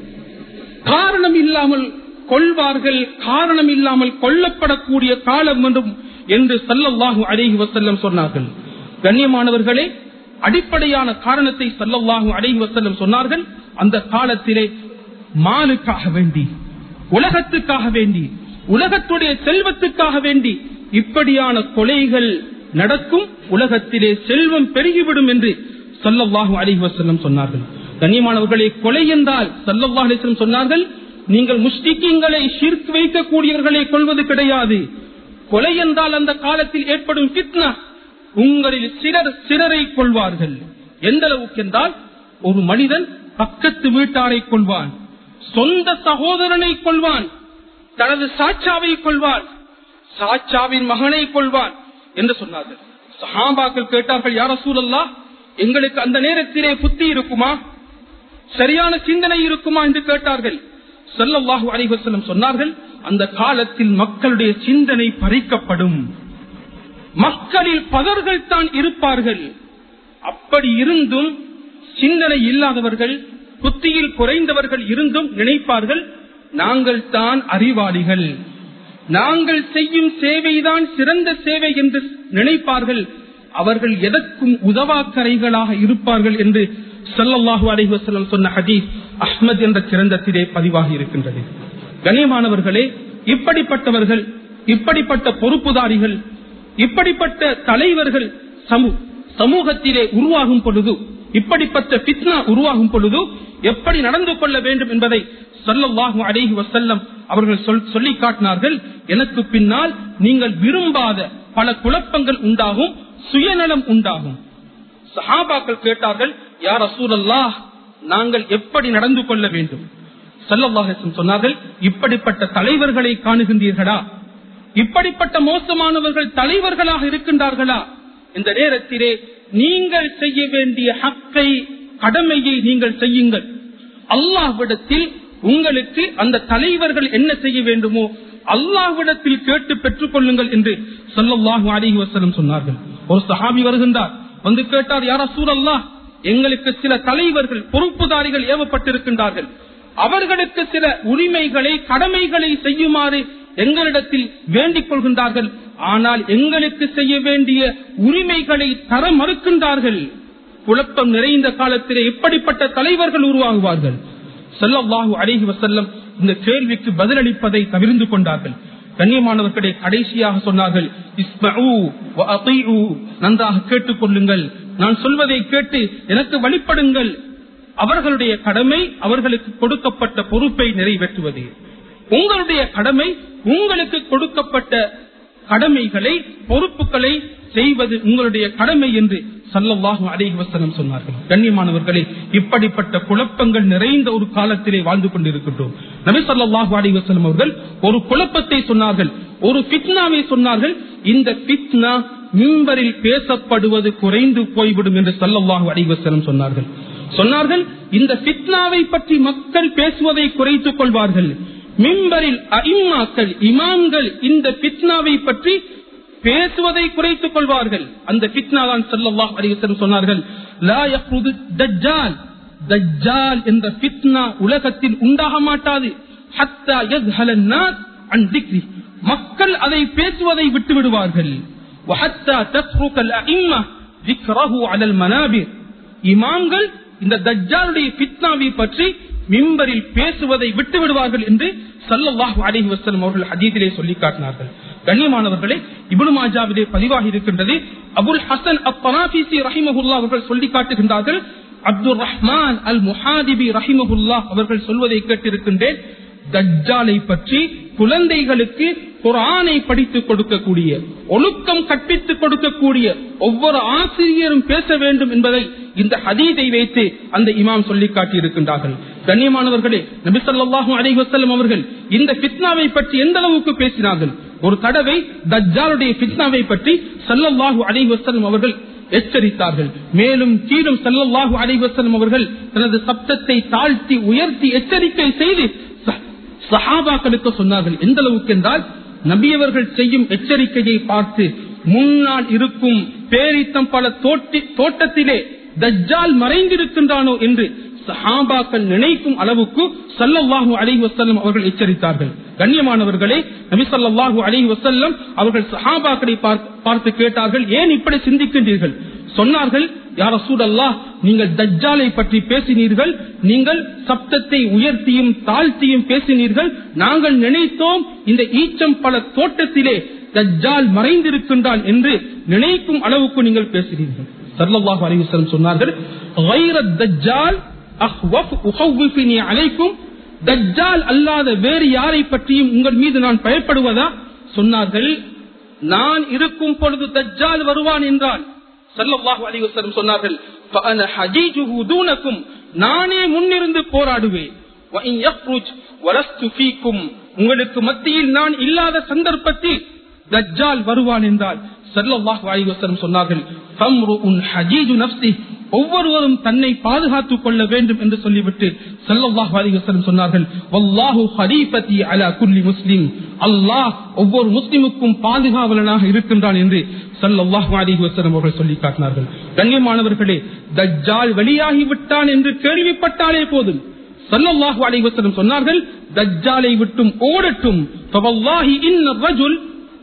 காரணம் இல்லாமல் கொள்வார்கள் காரணம் இல்லாமல் கொல்லப்படக்கூடிய காலம் என்றும் என்று சல்லல்லாஹு அலைஹி வசல்லம் சொன்னார்கள் கண்ணியமானவர்களே அடிப்படையான காரணத்தை சல்லல்லாஹு அலைஹி வசல்லம் சொன்னார்கள் அந்த காலத்திலே மாலுக்காக வேண்டி உலகத்துக்காக வேண்டி உலகத்துடைய செல்வத்துக்காக வேண்டி இப்படியான கொலைகள் நடக்கும் உலகத்திலே செல்வம் பெருகிவிடும் என்று சல்லல்லாஹு அலைஹி வசல்லம் சொன்னார்கள் கண்ணியமானவர்களே கொலை என்றால் சல்லல்லாஹு அலிஸ்லம் சொன்னார்கள் நீங்கள் முஸ்லிக்கீங்களை ஷிர்க் வைக்கக்கூடியவர்களை கொள்வது கிடையாது கொலை என்றால் அந்த காலத்தில் ஏற்படும் பித்னா உங்களில் சிலர் சிலரை கொள்வார்கள் எந்த அளவுக்கு என்றால் ஒரு மனிதன் பக்கத்து வீட்டாரை கொள்வான் சொந்த சகோதரனை கொள்வான் தனது சாச்சாவை கொள்வான் சாச்சாவின் மகனை கொள்வான் என்று சொன்னார்கள் சஹாபாக்கள் கேட்டார்கள் யார சூழல்லா எங்களுக்கு அந்த நேரத்திலே புத்தி இருக்குமா சரியான சிந்தனை இருக்குமா என்று கேட்டார்கள் சொல்லல்லாஹு அலைவசலம் சொன்னார்கள் அந்த காலத்தில் மக்களுடைய சிந்தனை பறிக்கப்படும் மக்களில் பலர்கள் தான் இருப்பார்கள் அப்படி இருந்தும் சிந்தனை இல்லாதவர்கள் புத்தியில் குறைந்தவர்கள் இருந்தும் நினைப்பார்கள் நாங்கள் தான் அறிவாளிகள் நாங்கள் செய்யும் சேவைதான் சிறந்த சேவை என்று நினைப்பார்கள் அவர்கள் எதற்கும் உதவாக்கரைகளாக இருப்பார்கள் என்று சொல்லல்லாஹு அலைவசலம் சொன்ன ஹதீஸ் அஹ்மத் என்ற கிரந்தத்திலே பதிவாகி இருக்கின்றது கண்ணியமானவர்களே இப்படிப்பட்டவர்கள் இப்படிப்பட்ட பொறுப்புதாரிகள் இப்படிப்பட்ட தலைவர்கள் சமூகத்திலே உருவாகும் பொழுது இப்படிப்பட்ட பித்னா உருவாகும் பொழுது எப்படி நடந்து கொள்ள வேண்டும் என்பதை சொல்லல்லாஹு அலைஹி வசல்லம் அவர்கள் சொல்லி காட்டினார்கள் எனக்கு பின்னால் நீங்கள் விரும்பாத பல குழப்பங்கள் உண்டாகும் சுயநலம் உண்டாகும் சஹாபாக்கள் கேட்டார்கள் யார் அசூரல்லாஹ் நாங்கள் எப்படி நடந்து கொள்ள வேண்டும் சல்லல்லாஹம் சொன்னார்கள் இப்படிப்பட்ட தலைவர்களை காணுகின்றீர்களா இப்படிப்பட்ட மோசமானவர்கள் தலைவர்களாக இருக்கின்றார்களா இந்த நேரத்திலே நீங்கள் செய்ய வேண்டிய ஹக்கை கடமையை நீங்கள் செய்யுங்கள் அல்லாஹ்விடத்தில் உங்களுக்கு அந்த தலைவர்கள் என்ன செய்ய வேண்டுமோ அல்லாஹ்விடத்தில் கேட்டு பெற்றுக் கொள்ளுங்கள் என்று சொல்லல்லாஹு அலிஹி வசலம் சொன்னார்கள் ஒரு சஹாபி வருகின்றார் வந்து கேட்டார் யார சூழல்லா எங்களுக்கு சில தலைவர்கள் பொறுப்புதாரிகள் ஏவப்பட்டிருக்கின்றார்கள் அவர்களுக்கு சில உரிமைகளை கடமைகளை செய்யுமாறு எங்களிடத்தில் வேண்டிக் கொள்கின்றார்கள் ஆனால் எங்களுக்கு செய்ய வேண்டிய உரிமைகளை தர மறுக்கின்றார்கள் குழப்பம் நிறைந்த காலத்திலே இப்படிப்பட்ட தலைவர்கள் உருவாகுவார்கள் செல்லவாகு அழகி வசல்லம் இந்த கேள்விக்கு பதிலளிப்பதை தவிர்ந்து கொண்டார்கள் கண்ணியமானவர்களை கடைசியாக சொன்னார்கள் நன்றாக கேட்டுக் கொள்ளுங்கள் நான் சொல்வதை கேட்டு எனக்கு வழிபடுங்கள் அவர்களுடைய கடமை அவர்களுக்கு கொடுக்கப்பட்ட பொறுப்பை நிறைவேற்றுவது உங்களுடைய கடமை உங்களுக்கு கொடுக்கப்பட்ட கடமைகளை பொறுப்புகளை செய்வது உங்களுடைய கடமை என்று சல்லவாஹு அலைஹி வசனம் சொன்னார்கள் கண்ணியமானவர்களே இப்படிப்பட்ட குழப்பங்கள் நிறைந்த ஒரு காலத்திலே வாழ்ந்து கொண்டிருக்கின்றோம் நபி ஸல்லல்லாஹு அலைஹி வஸல்லம் அவர்கள் ஒரு குழப்பத்தை சொன்னார்கள் ஒரு ஃபித்னாவை சொன்னார்கள் இந்த ஃபித்னா மிம்பரில் பேசப்படுவது குறைந்து போய்விடும் என்று ஸல்லல்லாஹு அலைஹி வஸல்லம் சொன்னார்கள் சொன்னார்கள் இந்த ஃபித்னாவை பற்றி மக்கள் பேசுவதை குறைத்துக் கொள்வார்கள் மிம்பரில் அஇம்மாக்கள் இமாம்கள் இந்த ஃபித்னாவை பற்றி பேசுவதை குறைத்துக் கொள்வார்கள் அந்த ஃபித்னா தான் ஸல்லல்லாஹு அலைஹி வஸல்லம் சொன்னார்கள் லா யக்ருது தஜ்ஜால் தஜ்ஜால் என்ற ஃபித்னா உலகத்தில் உண்டாக மாட்டாது ஹத்தா யஸ்ஹல الناس عن ذكره மக்கள் அதை பேசுவதை விட்டு விடுவார்கள் وحتى تترك الائمه ذكره على المنابر இமாம்கள் இந்த தஜ்ஜாலுடைய ஃபித்னாவை பற்றி மிம்பரில் பேசுவதை விட்டு விடுவார்கள் என்று சல்லல்லாஹு அலைஹி வஸல்லம் அவர்கள் ஹதீஸிலே சொல்லி காட்டினார்கள் கண்ணியமானவர்களே இப்னு மாஜாவிலே பதிவாகி இருக்கின்றது அபுல் ஹசன் அத்தனாபிசி ரஹிமஹுல்லா அவர்கள் சொல்லி காட்டுகின்றார்கள் அப்துல் ரஹ்மான் அல் முஹாதிபி ரஹிமஹுல்லா அவர்கள் சொல்வதை கேட்டிருக்கின்றேன் தஜ்ஜாலை பற்றி குழந்தைகளுக்கு குரானை படித்துக் கொடுக்கக்கூடிய ஒழுக்கம் கற்பித்துக் கொடுக்கக்கூடிய ஒவ்வொரு ஆசிரியரும் பேச வேண்டும் என்பதை இந்த ஹதீதை வைத்து அந்த இமாம் சொல்லி காட்டியிருக்கின்றார்கள் கண்ணியமானவர்களே நபி ஸல்லல்லாஹு அலைஹி வஸல்லம் அவர்கள் இந்த ஃபித்னாவை பற்றி எந்த அளவுக்கு பேசினார்கள் ஒரு தடவை தஜ்ஜாலுடைய ஃபித்னாவை பற்றி ஸல்லல்லாஹு அலைஹி வஸல்லம் அவர்கள் எச்சரித்தார்கள் மேலும் கீழும் ஸல்லல்லாஹு அலைஹி வஸல்லம் அவர்கள் தனது சப்தத்தை தாழ்த்தி உயர்த்தி எச்சரிக்கை செய்து ச- சஹாபாக்களுக்கு சொன்னார்கள் எந்த அளவுக்கு என்றால் நபியவர்கள் செய்யும் எச்சரிக்கையை பார்த்து முன்னால் இருக்கும் பேரித்தம் பல தோட்டி தோட்டத்திலே தஜ்ஜால் மறைந்திருக்கின்றானோ என்று சஹாபாக்கள் நினைக்கும் அளவுக்கு சல்லல்லாஹு அலைஹி வஸல்லம் அவர்கள் எச்சரித்தார்கள் கண்ணியமானவர்களே நபி ஸல்லல்லாஹு அலைஹி வஸல்லம் அவர்கள் சஹாபாக்களை பார்த்து- பார்த்து கேட்டார்கள் ஏன் இப்படி சிந்திக்கின்றீர்கள் சொன்னார்கள் யார சூடல்லா நீங்கள் தஜ்ஜாலை பற்றி பேசினீர்கள் நீங்கள் சப்தத்தை உயர்த்தியும் தாழ்த்தியும் பேசினீர்கள் நாங்கள் நினைத்தோம் இந்த ஈச்சம் பல தோட்டத்திலே தஜ்ஜால் மறைந்திருக்கின்றான் என்று நினைக்கும் அளவுக்கு நீங்கள் பேசினீர்கள் சல்லல்லாஹு அலைஹி வஸல்லம் சொன்னார்கள் "غَيْرَ الدَّجَّالِ أَخْوَفُ أُخَوِّفُنِي عَلَيْكُمْ தஜ்ஜால் அல்லாத வேறு யாரை பற்றியும் உங்கள் மீது நான் பயப்படுவதா சொன்னார்கள் நான் இருக்கும் பொழுது தஜ்ஜால் வருவான் என்றால் ஸல்லல்லாஹு அலைஹி வஸல்லம் சொன்னார்கள் "ஃபஅன ஹஜீஜுஹு தூனக்கும்." நானே முன்னிருந்து போராடுவேன் وَإِنْ يَخْرُجْ وَلَسْتُ فِيكُمْ. உங்களுக்கு மத்தியில் நான் இல்லாத சந்தர்ப்பத்தில் தஜ்ஜால் வருவான் என்றால் ஸல்லல்லாஹு அலைஹி வஸல்லம் சொன்னார்கள் "ஃபம்ருஉன் ஹஜீஜு நஃப்ஸிஹி." ஒவ்வொருவரும் தன்னை பாதுகாத்துக் கொள்ள வேண்டும் என்று சொல்லிவிட்டு ஸல்லல்லாஹு அலைஹி வஸல்லம் சொன்னார்கள் வல்லாஹு ஹலீஃபதி அலா குல்லி முஸ்லிம் அல்லாஹ் ஒவ்வொரு முஸ்லிமுக்கும் பாதுகாவலனாக இருக்கின்றான் என்று ஸல்லல்லாஹு அலைஹி வஸல்லம் அவர்கள் சொல்லி காட்டினார்கள் கண்ணியமானவர்களே தஜ்ஜால் வெளியாகி விட்டான் என்று கேள்விப்பட்டாலே போதும் ஸல்லல்லாஹு அலைஹி வஸல்லம் சொன்னார்கள் தஜ்ஜாலை விட்டும் ஓடட்டும் ஃபவல்லாஹி இன்ன ரஜுல்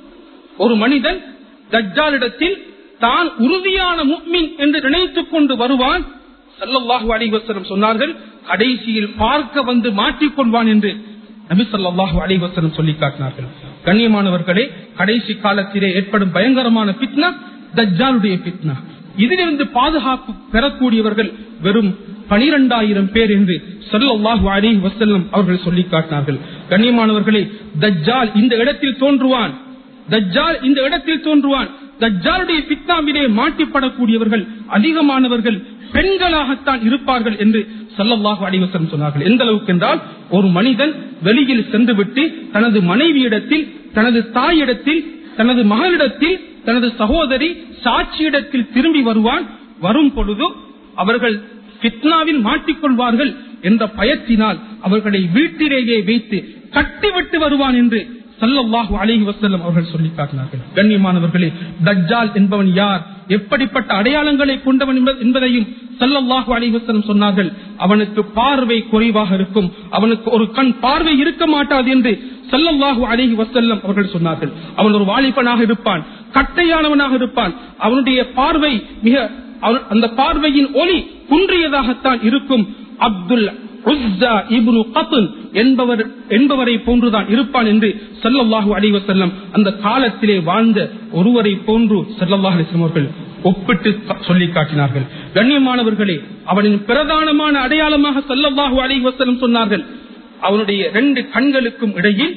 ஒரு மனிதன் தஜ்ஜாலிடத்தில் தான் உறுதியான முக்மின் என்று நினைத்துக் கொண்டு வருவான் ஸல்லல்லாஹு அலைஹி வஸல்லம் சொன்னார்கள் கடைசியில் பார்க்க வந்து மாட்டிக்கொள்வான் என்று நபி ஸல்லல்லாஹு அலைஹி வஸல்லம் சொல்லி காட்டினார்கள் கண்ணியமானவர்களே கடைசி காலத்திலே ஏற்படும் பயங்கரமான பித்னா தஜ்ஜாலுடைய பித்னா இதிலிருந்து பாதுகாப்பு பெறக்கூடியவர்கள் வெறும் பனிரெண்டாயிரம் பேர் என்று ஸல்லல்லாஹு அலைஹி வஸல்லம் அவர்கள் சொல்லி காட்டினார்கள் கண்ணியமானவர்களே தஜ்ஜால் இந்த இடத்தில் தோன்றுவான் தஜ்ஜால் இந்த இடத்தில் தோன்றுவான் தஜ்ஜாலுடைய பித்தாவிலே மாட்டிப்படக்கூடியவர்கள் அதிகமானவர்கள் பெண்களாகத்தான் இருப்பார்கள் என்று சல்லல்லாஹு அலைவசம் சொன்னார்கள் எந்த அளவுக்கு என்றால் ஒரு மனிதன் வெளியில் சென்றுவிட்டு தனது மனைவியிடத்தில் தனது தாயிடத்தில் தனது மகளிடத்தில் தனது சகோதரி சாட்சியிடத்தில் திரும்பி வருவான் வரும் பொழுது அவர்கள் பித்னாவில் மாட்டிக்கொள்வார்கள் என்ற பயத்தினால் அவர்களை வீட்டிலேயே வைத்து கட்டிவிட்டு வருவான் என்று சல்லல்லாஹு அலைஹி வஸல்லம் அவர்கள் சொல்லி காட்டினார்கள் கண்ணியமானவர்களே தஜ்ஜால் என்பவன் யார் எப்படிப்பட்ட அடையாளங்களை கொண்டவன் என்ப- என்பதையும் சல்லல்லாஹு அலைஹி வஸல்லம் சொன்னார்கள் அவனுக்கு பார்வை குறைவாக இருக்கும் அவனுக்கு ஒரு கண் பார்வை இருக்க மாட்டாது என்று சல்லல்லாஹு அலைஹி வஸல்லம் அவர்கள் சொன்னார்கள் அவன் ஒரு வாலிபனாக இருப்பான் கட்டையானவனாக இருப்பான் அவனுடைய பார்வை மிக அவன்- அந்த பார்வையின் ஒளி குன்றியதாகத்தான் இருக்கும் அப்துல் உஸ்ஸா இப்னு கத்ன் என்பவர் என்பவரை போன்றுதான் இருப்பான் என்று ஸல்லல்லாஹு அலைஹி வஸல்லம் அந்த காலத்திலே வாழ்ந்த ஒருவரை போன்று ஸல்லல்லாஹு அலைஹி வஸல்லம் அவர்கள் ஒப்பிட்டு க- சொல்லி காட்டினார்கள் கண்ணியமானவர்களே அவனின் பிரதானமான அடையாளமாக ஸல்லல்லாஹு அலைஹி வஸல்லம் சொன்னார்கள் அவனுடைய ரெண்டு கண்களுக்கும் இடையில்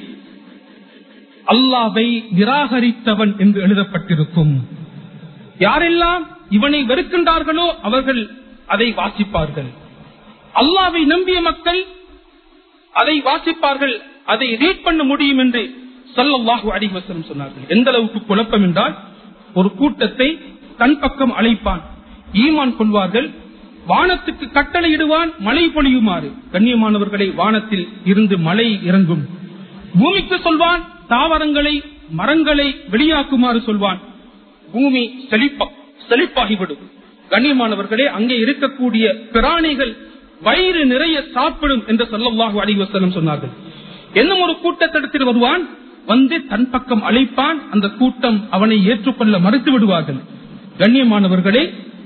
அல்லாவை நிராகரித்தவன் என்று எழுதப்பட்டிருக்கும் யாரெல்லாம் இவனை வெறுக்கின்றார்களோ அவர்கள் அதை வாசிப்பார்கள் அல்லாவை நம்பிய மக்கள் அதை வாசிப்பார்கள் அதை ரீட் பண்ண முடியும் என்று சல்லல்லாஹு அலைஹி வஸல்லம் சொன்னார்கள் எந்த அளவுக்கு குழப்பம் என்றால் ஒரு கூட்டத்தை தன் பக்கம் அழைப்பான் ஈமான் கொள்வார்கள் வானத்துக்கு கட்டளையிடுவான் மழை பொழியுமாறு கண்ணியமானவர்களை வானத்தில் இருந்து மழை இறங்கும் பூமிக்கு சொல்வான் தாவரங்களை மரங்களை வெளியாக்குமாறு சொல்வான் பூமி செழிப்பா செழிப்பாகிவிடும் கண்ணியமானவர்களே அங்கே இருக்கக்கூடிய பிராணிகள் வயிறு நிறைய சாப்பிடும் என்று சொல்லல்லாஹு அலைஹி வஸல்லம் சொன்னார்கள் இன்னும் ஒரு கூட்டத்திடத்தில் வருவான் வந்து தன் பக்கம் அழைப்பான் அந்த கூட்டம் அவனை ஏற்றுக்கொள்ள மறுத்து விடுவார்கள் கண்ணியமானவர்களே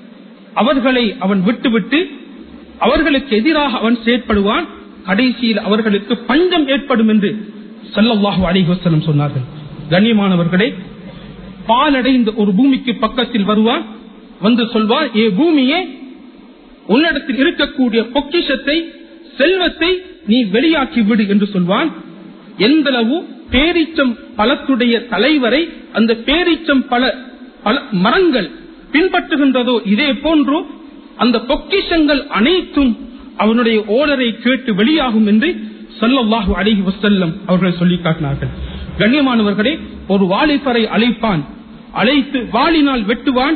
அவர்களை அவன் விட்டுவிட்டு அவர்களுக்கு எதிராக அவன் செயற்படுவான் கடைசியில் அவர்களுக்கு பஞ்சம் ஏற்படும் என்று சல்லல்லாஹு அலைஹி வஸல்லம் சொன்னார்கள் கண்ணியமானவர்களே பாலடைந்த ஒரு பூமிக்கு பக்கத்தில் வருவான் வந்து சொல்வார் ஏ பூமியே உன்னிடத்தில் இருக்கக்கூடிய பொக்கிஷத்தை செல்வத்தை நீ வெளியாக்கி விடு என்று சொல்வான் எந்தளவு பேரீச்சம் பழத்துடைய தலைவரை அந்த பேரீச்சம் பல பல மரங்கள் பின்பற்றுகின்றதோ இதே போன்று அந்த பொக்கிஷங்கள் அனைத்தும் அவனுடைய ஓடரை கேட்டு வெளியாகும் என்று சொல்லல்லாஹு அலைஹி வசல்லம் அவர்கள் சொல்லி காட்டினார்கள் கண்ணியமானவர்களே ஒரு வாலிபரை அழைப்பான் அழைத்து வாளினால் வெட்டுவான்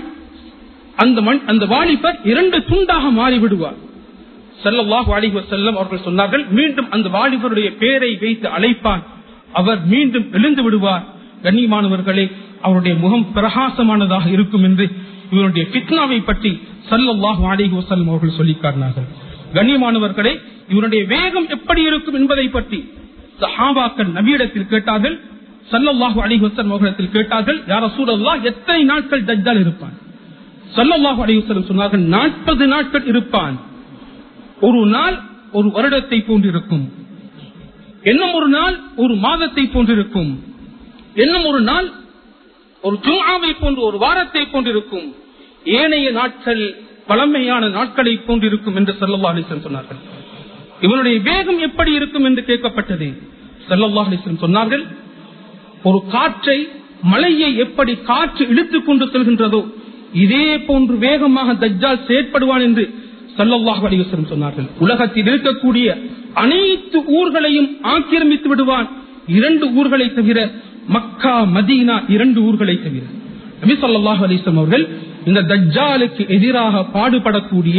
அந்த மண் அந்த வாலிபர் இரண்டு துண்டாக மாறிவிடுவார் சல்லல்லாஹு அலைஹி வஸல்லம் அவர்கள் சொன்னார்கள் மீண்டும் அந்த வாலிபருடைய பெயரை வைத்து அழைப்பான் அவர் மீண்டும் எழுந்து விடுவார் கண்ணியமானவர்களே அவருடைய முகம் பிரகாசமானதாக இருக்கும் என்று இவருடைய பித்னாவை பற்றி சல்லல்லாஹு அலைஹி வஸல்லம் அவர்கள் சொல்லி காட்டினார்கள் கண்ணியமானவர்களே இவருடைய வேகம் எப்படி இருக்கும் என்பதை பற்றி சஹாபாக்கள் நபியிடத்தில் கேட்டார்கள் சல்லல்லாஹு அலைஹி வஸல்லம் அவர்களிடத்தில் கேட்டார்கள் யார் ரசூலல்லாஹ் எத்தனை நாட்கள் தஜ்ஜால் இருப்பான் சல்லல்லாஹு அலைஹி வஸல்லம் சொன்னார்கள் நாற்பது நாட்கள் இருப்பான் ஒரு நாள் ஒரு வருடத்தை போன்றிருக்கும் இன்னும் ஒரு நாள் ஒரு மாதத்தை போன்றிருக்கும் இன்னும் ஒரு நாள் ஒரு ஜும்ஆவை போன்று ஒரு வாரத்தை போன்றிருக்கும் ஏனைய நாட்கள் பழமையான நாட்களை போன்றிருக்கும் என்று சல்லல்லா அலிஸ்லம் சொன்னார்கள் இவனுடைய வேகம் எப்படி இருக்கும் என்று கேட்கப்பட்டது சல்லல்லா அலிஸ்லம் சொன்னார்கள் ஒரு காற்றை மலையை எப்படி காற்று இழுத்துக் கொண்டு செல்கின்றதோ இதே போன்று வேகமாக தஜ்ஜால் செயற்படுவான் என்று சல்லல்லாஹு அலிவசரம் சொன்னார்கள் உலகத்தில் இருக்கக்கூடிய அனைத்து ஊர்களையும் ஆக்கிரமித்து விடுவான் இரண்டு ஊர்களை தவிர மக்கா மதீனா இரண்டு ஊர்களை தவிர நபி சொல்லாஹு அலிஸ்லாம் அவர்கள் இந்த தஜ்ஜாலுக்கு எதிராக பாடுபடக்கூடிய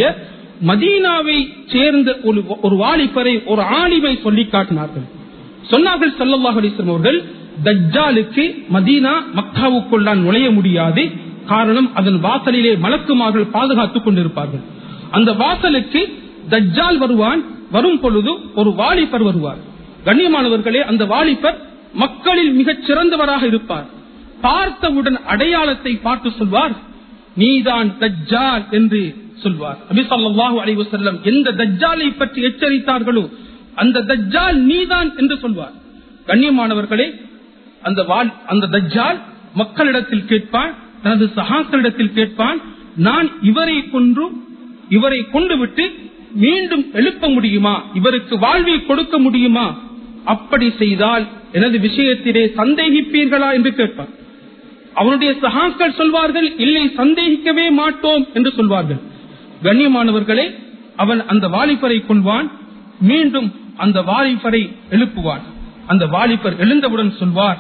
மதீனாவை சேர்ந்த ஒரு ஒரு வாலிபரை ஒரு ஆலிமை சொல்லி காட்டினார்கள் சொன்னார்கள் சல்லல்லாஹு அலிஸ்லாம் அவர்கள் தஜ்ஜாலுக்கு மதீனா மக்காவுக்குள்ளான் நுழைய முடியாது காரணம் அதன் வாசலிலே மலக்குமார்கள் பாதுகாத்துக் கொண்டிருப்பார்கள் அந்த வாசலுக்கு தஜ்ஜால் வருவான் வரும் பொழுது ஒரு வாலிபர் வருவார் கண்ணியமானவர்களே அந்த வாலிபர் மக்களில் மிகச் சிறந்தவராக இருப்பார் பார்த்தவுடன் அடையாளத்தை பார்த்து சொல்வார் நீதான் தஜ்ஜால் என்று சொல்வார் நபி ஸல்லல்லாஹு அலைஹி வஸல்லம் எந்த தஜ்ஜாலை பற்றி எச்சரித்தார்களோ அந்த தஜ்ஜால் நீதான் என்று சொல்வார் கண்ணியமானவர்களே அந்த வால் அந்த தஜ்ஜால் மக்களிடத்தில் கேட்பான் தனது சகாக்களிடத்தில் கேட்பான் நான் இவரை கொன்று இவரை கொண்டு விட்டு மீண்டும் எழுப்ப முடியுமா இவருக்கு வாழ்வை கொடுக்க முடியுமா அப்படி செய்தால் எனது விஷயத்திலே சந்தேகிப்பீர்களா என்று கேட்பார் அவனுடைய சகாக்கள் சொல்வார்கள் இல்லை சந்தேகிக்கவே மாட்டோம் என்று சொல்வார்கள் கண்ணியமானவர்களே அவன் அந்த வாலிபரை கொள்வான் மீண்டும் அந்த வாலிபரை எழுப்புவான் அந்த வாலிபர் எழுந்தவுடன் சொல்வார்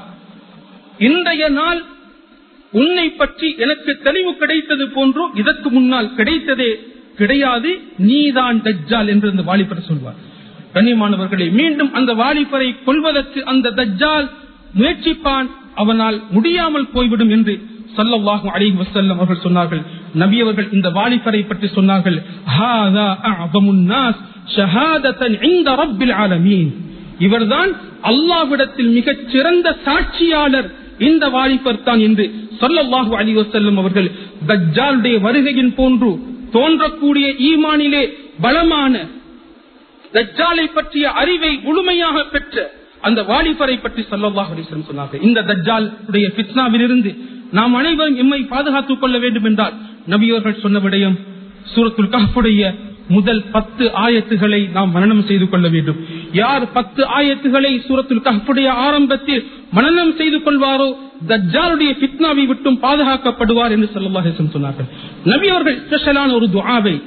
இன்றைய நாள் உன்னை பற்றி எனக்கு தெளிவு கிடைத்தது போன்று இதற்கு முன்னால் கிடைத்ததே கிடையாது நீதான் தஜ்ஜால் என்று அந்த வாலிபர் சொல்வார் கண்ணியமானவர்களே மீண்டும் அந்த வாலிபரை கொள்வதற்கு அந்த தஜ்ஜால் முயற்சிப்பான் அவனால் முடியாமல் போய்விடும் என்று சல்லல்லாஹு அலைஹி வஸல்லம் அவர்கள் சொன்னார்கள் நபி அவர்கள் இந்த வாலிபரை பற்றி சொன்னார்கள் ஹாதா அஅதமுன் நாஸ் ஷஹாதத்தன் இன்த ரப்பில் ஆலமீன் இவர்தான் அல்லாஹ்விடத்தில் மிகச் சிறந்த சாட்சியாளர் இந்த வாலிபர் தான் என்று சல்லல்லாஹு அலைஹி வஸல்லம் அவர்கள் தஜ்ஜாலுடைய வருகையின் போன்று தோன்றக்கூடிய ஈமானிலே பலமான தஜ்ஜாலை பற்றிய அறிவை முழுமையாக பெற்ற அந்த வாலிபரை பற்றி சல்லல்லாஹு அலைஹி வஸல்லம் சொன்னார்கள் இந்த தஜ்ஜால் உடைய ஃபித்னாவிலிருந்து நாம் அனைவரும் எம்மை பாதுகாத்துக் கொள்ள வேண்டும் என்றால் நபியவர்கள் சொன்ன விடயம் சூரத்துல் கஹ்ஃபுடைய முதல் பத்து ஆயத்துகளை நாம் மனனம் செய்து கொள்ள வேண்டும் யார் பத்து ஆயத்துகளை சூரத்துல் கஹ்ஃபுடைய ஆரம்பத்தில் மனனம் செய்து கொள்வாரோ தஜ்ஜாலுடைய பித்னாவை விட்டும் பாதுகாக்கப்படுவார் என்று சல்லல்லாஹு அலைஹி வஸல்லம் சொன்னார்கள் நபி அவர்கள் ஸ்பெஷலான ஒரு துஆவை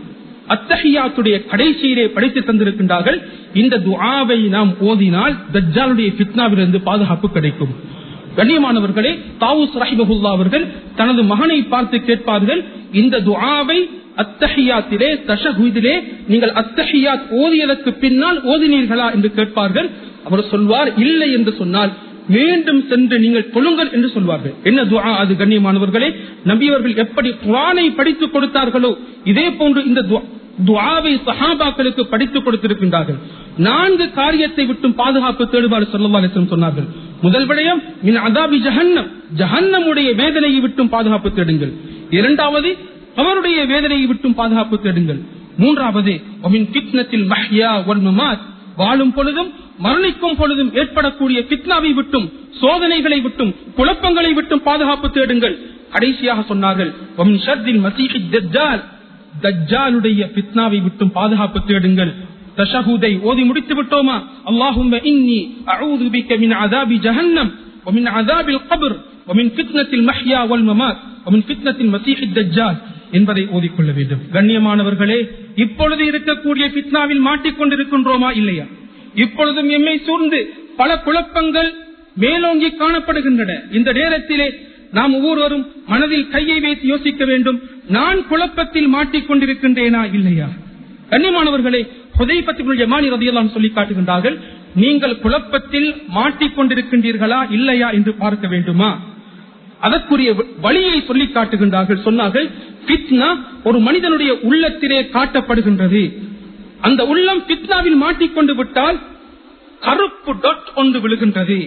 அத்தஹியாத்துடைய கடைசியிலே படித்து தந்திருக்கின்றார்கள் இந்த துஆவை நாம் ஓதினால் தஜ்ஜாலுடைய ஃபித்னாவிலிருந்து பாதுகாப்பு கிடைக்கும் கண்ணியமானவர்களே தாவூஸ் ரஹிமஹுல்லா அவர்கள் தனது மகனை பார்த்து கேட்பார்கள் இந்த துஆவை அத்தஹியாத்திலே தஷஹுதிலே நீங்கள் அத்தஹியாத் ஓதியதற்கு பின்னால் ஓதினீர்களா என்று கேட்பார்கள் அவர் சொல்வார் இல்லை என்று சொன்னால் மீண்டும் சென்று நீங்கள் தொழுங்கள் என்று சொல்வார்கள் என்ன துஆ அது கண்ணியமானவர்களே நபியவர்கள் எப்படி குரானை படித்துக் கொடுத்தார்களோ இதே போன்று இந்த துஆ- துஆவை சஹாபாக்களுக்கு படித்துக் கொடுத்திருக்கின்றார்கள் நான்கு காரியத்தை விட்டும் பாதுகாப்பு தேடுமாறு ஸல்லல்லாஹு அலைஹி வஸல்லம் சொன்னார்கள் முதல் விடயம் மின் அதாபி ஜஹன்னம் ஜஹன்னமுடைய வேதனையை விட்டும் பாதுகாப்பு தேடுங்கள் இரண்டாவது அவருடைய வேதனையை விட்டும் பாதுகாப்பு தேடுங்கள் மூன்றாவது ஒமின் ஃபித்னத்தில் மஹ்யா வல் மமாத் வாழும் பொழுதும் மரணிக்கும் பொழுதும் ஏற்படக்கூடிய பித்னாவை விட்டும் சோதனைகளை விட்டும் குழப்பங்களை விட்டும் பாதுகாப்பு தேடுங்கள் கடைசியாக சொன்னார்கள் "வமின் ஷர்ரில் மஸீஹித் தஜ்ஜால்." தஜ்ஜாலுடைய பித்னாவை விட்டும் பாதுகாப்பு தேடுங்கள் தஷஹுதை ஓதி முடித்து விட்டோமா அல்லாஹும்ம இன்னி அஊது பிக்க மின் அதாபி ஜஹன்னம் ومن عذاب القبر ومن فتنة المحيا والممات ومن فتنة المسيح الدجال என்பதை ஓதிக்கொள்ள வேண்டும் கண்ணியமானவர்களே இப்பொழுது இருக்கக்கூடிய பித்னாவில் மாட்டிக்கொண்டிருக்கின்றோமா இல்லையா இப்பொழுதும் எம்மை சூழ்ந்து பல குழப்பங்கள் மேலோங்கி காணப்படுகின்றன இந்த நேரத்திலே நாம் ஒவ்வொருவரும் மனதில் கையை வைத்து யோசிக்க வேண்டும் நான் குழப்பத்தில் மாட்டிக்கொண்டிருக்கின்றேனா இல்லையா கண்ணியமானவர்களே ஹுதைபத்தினுடைய யமானி ரதியெல்லாம் சொல்லி காட்டுகின்றார்கள் நீங்கள் குழப்பத்தில் மாட்டிக்கொண்டிருக்கின்றீர்களா இல்லையா என்று பார்க்க வேண்டுமா அதற்குரிய வழியை சொல்லி காட்டுகின்றார்கள் சொன்னார்கள் பித்னா ஒரு மனிதனுடைய உள்ளத்திலே காட்டப்படுகின்றது அந்த உள்ளம் பித்னாவில் மாட்டிக்கொண்டு விட்டால் கருப்பு டொட் ஒன்று விழுகின்றது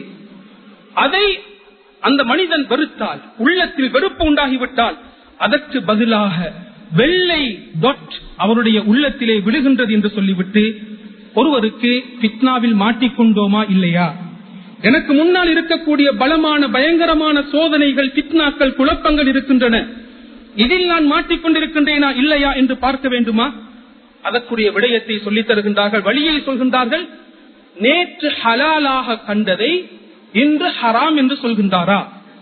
அதை அந்த மனிதன் வெறுத்தால் உள்ளத்தில் வெறுப்பு உண்டாகிவிட்டால் அதற்கு பதிலாக வெள்ளை டொட் அவருடைய உள்ளத்திலே விழுகின்றது என்று சொல்லிவிட்டு ஒருவருக்கு பித்னாவில் மாட்டிக்கொண்டோமா இல்லையா எனக்கு முன்னால் இருக்கக்கூடிய பலமான பயங்கரமான சோதனைகள் பித்னாக்கள் குழப்பங்கள் இருக்கின்றன இதில் நான் மாட்டிக்கொண்டிருக்கின்றேனா இல்லையா என்று பார்க்க வேண்டுமா அதற்குரிய விடயத்தை சொல்லித் தருகின்றார்கள் வழியை சொல்கின்றார்கள் நேற்று ஹலாலாக கண்டதை இன்று ஹராம் என்று சொல்கின்றாரா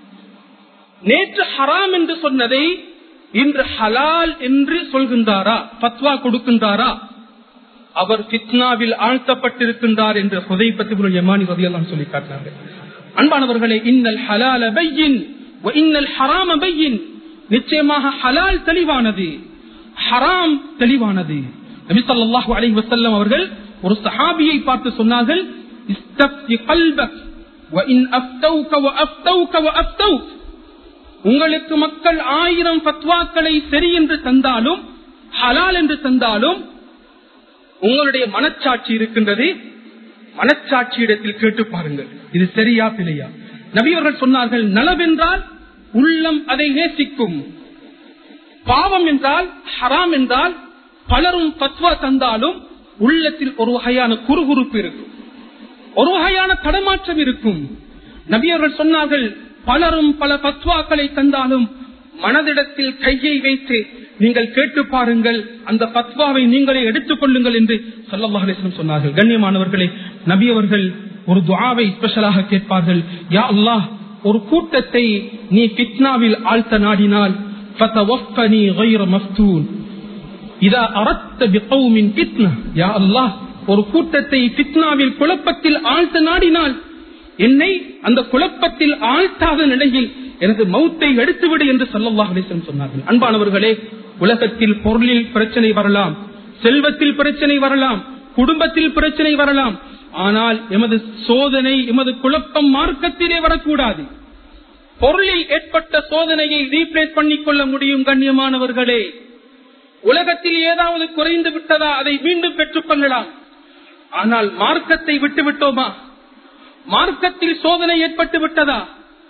நேற்று ஹராம் என்று சொன்னதை இன்று ஹலால் என்று சொல்கின்றாரா பத்வா கொடுக்கின்றாரா அவர் பித்னாவில் ஆழ்த்தப்பட்டிருக்கின்றார் என்று ஹுதைபத்து யமானி ரதியெல்லாம் சொல்லி காட்டினார்கள் அன்பானவர்களே இன்னல் ஹலால பையின் வ இன்னல் ஹராம பையின் நிச்சயமாக ஹலால் தெளிவானது ஹராம் தெளிவானது நபி ஸல்லல்லாஹு அலைஹி வஸல்லம் அவர்கள் ஒரு சஹாபியை பார்த்து சொன்னார்கள் இஸ்தஃப்தி கல்பக் வ இன் அஃப்தௌக வ அஃப்தௌக வ அஃப்தௌக் உங்களுக்கு மக்கள் ஆயிரம் பத்வாக்களை சரி என்று தந்தாலும் ஹலால் என்று தந்தாலும் உங்களுடைய மனச்சாட்சி இருக்கின்றது மனச்சாட்சி இடத்தில் கேட்டு பாருங்கள் இது சரியா பிழையா நபியவர்கள் சொன்னார்கள் நலவென்றால் உள்ளம் அதை நேசிக்கும் பாவம் என்றால் ஹராம் என்றால் பலரும் பத்வா தந்தாலும் உள்ளத்தில் ஒரு வகையான குறுகுறுப்பு இருக்கும் ஒரு வகையான தடமாற்றம் இருக்கும் நபியவர்கள் சொன்னார்கள் பலரும் பல பத்வாக்களை தந்தாலும் மனதிடத்தில் கையை வைத்து நீங்கள் கேட்டு பாருங்கள் அந்த பத்வாவை நீங்களே எடுத்துக் கொள்ளுங்கள் என்று சல்லல்லாஹு அலைஹி வஸல்லம் சொன்னார்கள் கண்ணியமானவர்களே நபி அவர்கள் ஒரு துஆவை ஸ்பெஷலாக கேட்பார்கள் யா அல்லாஹ் ஒரு கூட்டத்தை நீ பித்னாவில் ஆழ்த்த நாடினால் ஃபதவஃபனி غير மஃப்தூன் இதா அரத்த பிகௌமின் பித்னா யா அல்லாஹ் ஒரு கூட்டத்தை பித்னாவில் குழப்பத்தில் ஆழ்த்த நாடினால் என்னை அந்த குழப்பத்தில் ஆழ்த்தாத நிலையில் எனது மௌத்தை எடுத்துவிடு என்று சல்லல்லாஹு அலைஹி வஸல்லம் சொன்னார்கள் அன்பானவர்களே உலகத்தில் பொருளில் பிரச்சனை வரலாம் செல்வத்தில் பிரச்சனை வரலாம் குடும்பத்தில் பிரச்சனை வரலாம் ஆனால் எமது சோதனை எமது குழப்பம் மார்க்கத்திலே வரக்கூடாது பொருளில் ஏற்பட்ட சோதனையை ரீப்ளேஸ் பண்ணிக் கொள்ள முடியும் கண்ணியமானவர்களே உலகத்தில் ஏதாவது குறைந்து விட்டதா அதை மீண்டும் பெற்றுக் கொள்ளலாம் ஆனால் மார்க்கத்தை விட்டு விட்டோமா மார்க்கத்தில் சோதனை ஏற்பட்டு விட்டதா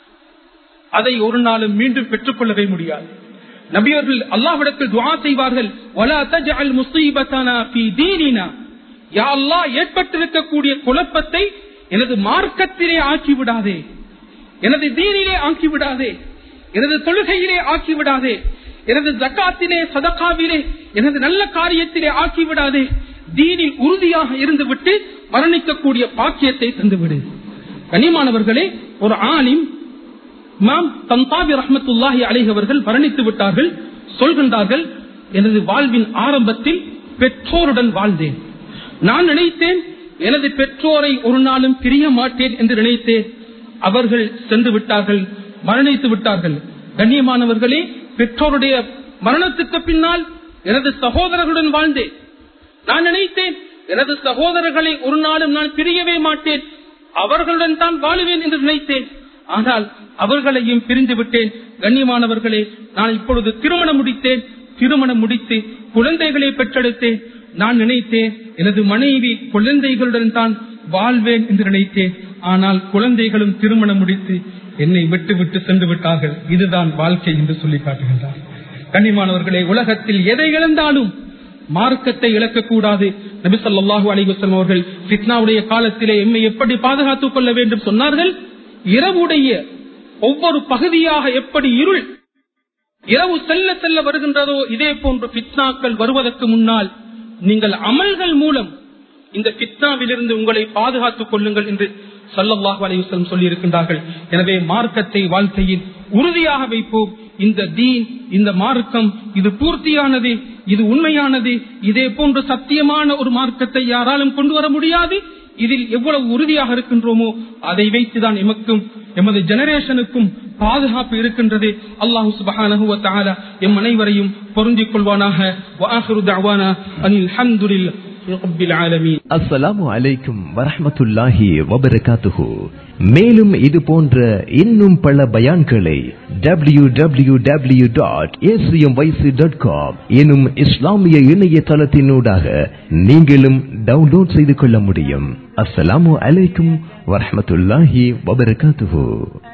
அதை ஒரு நாளும் மீண்டும் பெற்றுக் கொள்ளவே முடியாது நபியவர்கள் அல்லாஹ்விடத்தில் துஆ செய்வார்கள் வலா தஜ்அல் முஸீபத்தனா ஃபீ தீனினா யா அல்லாஹ் ஏற்பட்டிருக்கக்கூடிய குழப்பத்தை எனது மார்க்கத்திலே ஆக்கி விடாதே எனது தீனிலே ஆக்கி விடாதே எனது தொழுகையிலே ஆக்கி விடாதே எனது ஜக்காத்திலே சதகாவிலே எனது நல்ல காரியத்திலே ஆக்கி விடாதே தீனில் உறுதியாக இருந்து விட்டு மரணிக்கக்கூடிய பாக்கியத்தை தந்துவிடு கனிமானவர்களே ஒரு ஆலிம் இமாம் தந்தாபி ரஹமத்துல்லாஹி அலைஹி அவர்கள் மரணித்து விட்டார்கள் சொல்கின்றார்கள் எனது வாழ்வின் ஆரம்பத்தில் பெற்றோருடன் வாழ்ந்தேன் நான் நினைத்தேன் எனது பெற்றோரை ஒரு நாளும் பிரிய மாட்டேன் என்று நினைத்தேன் அவர்கள் சென்று விட்டார்கள் மரணித்து விட்டார்கள் கண்ணியமானவர்களே பெற்றோருடைய மரணத்துக்கு பின்னால் எனது சகோதரர்களுடன் வாழ்ந்தேன் நான் நினைத்தேன் எனது சகோதரர்களை ஒரு நாளும் நான் பிரியவே மாட்டேன் அவர்களுடன் தான் வாழுவேன் என்று நினைத்தேன் ஆனால் அவர்களையும் பிரிந்து விட்டேன் கண்ணியமானவர்களே நான் இப்பொழுது திருமணம் முடித்தேன் திருமணம் முடித்து குழந்தைகளை பெற்றெடுத்தேன் நான் நினைத்தேன் எனது மனைவி குழந்தைகளுடன் தான் வாழ்வேன் என்று நினைத்தேன் ஆனால் குழந்தைகளும் திருமணம் முடித்து என்னை விட்டு விட்டு சென்று விட்டார்கள் இதுதான் வாழ்க்கை என்று சொல்லி காட்டுகின்றார் கண்ணியமானவர்களே உலகத்தில் எதை இழந்தாலும் மார்க்கத்தை இழக்கக்கூடாது நபி ஸல்லல்லாஹு அலைஹி வஸல்லம் அவர்கள் ஃபித்னாவுடைய காலத்திலே எம்மை எப்படி பாதுகாத்துக் கொள்ள வேண்டும் சொன்னார்கள் இரவுடைய ஒவ்வொரு பகுதியாக எப்படி இருள் இரவு செல்ல செல்ல வருகின்றதோ இதே போன்று ஃபித்னாக்கள் வருவதற்கு முன்னால் நீங்கள் அமல்கள் மூலம் இந்த ஃபித்னாவிலிருந்து உங்களை பாதுகாத்துக் கொள்ளுங்கள் என்று சல்லல்லாஹு அலைஹி வஸல்லம் சொல்லி இருக்கின்றார்கள் எனவே மார்க்கத்தை வாழ்க்கையில் உறுதியாக வைப்போம் இந்த தீன் இந்த மார்க்கம் இது பூர்த்தியானது இது உண்மையானது இதே போன்று சத்தியமான ஒரு மார்க்கத்தை யாராலும் கொண்டு வர முடியாது இதில் எவ்வளவு உறுதியாக இருக்கின்றோமோ அதை வைத்துதான் எமக்கும் எமது ஜெனரேஷனுக்கும் பாதுகாப்பு இருக்கின்றது அல்லாஹு சுபஹானஹு வ தஆலா எம் அனைவரையும் பொருந்திக் கொள்வானாக வ ஆகிரு தஅவானா அனில் ஹம்துலில்லாஹி ரப்பில் ஆலமீன் அஸ்ஸலாமு அலைக்கும் வரஹ்மத்துல்லாஹி வபரகாத்துஹு மேலும் இது போன்ற இன்னும் பல பயான்களை W W W dot dot com எனும் இஸ்லாமிய இணையதளத்தினூடாக நீங்களும் டவுன்லோட் செய்து கொள்ள முடியும் அஸ்ஸலாமு அலைக்கும் வரஹ்மத்துல்லாஹி வபரகாத்துஹு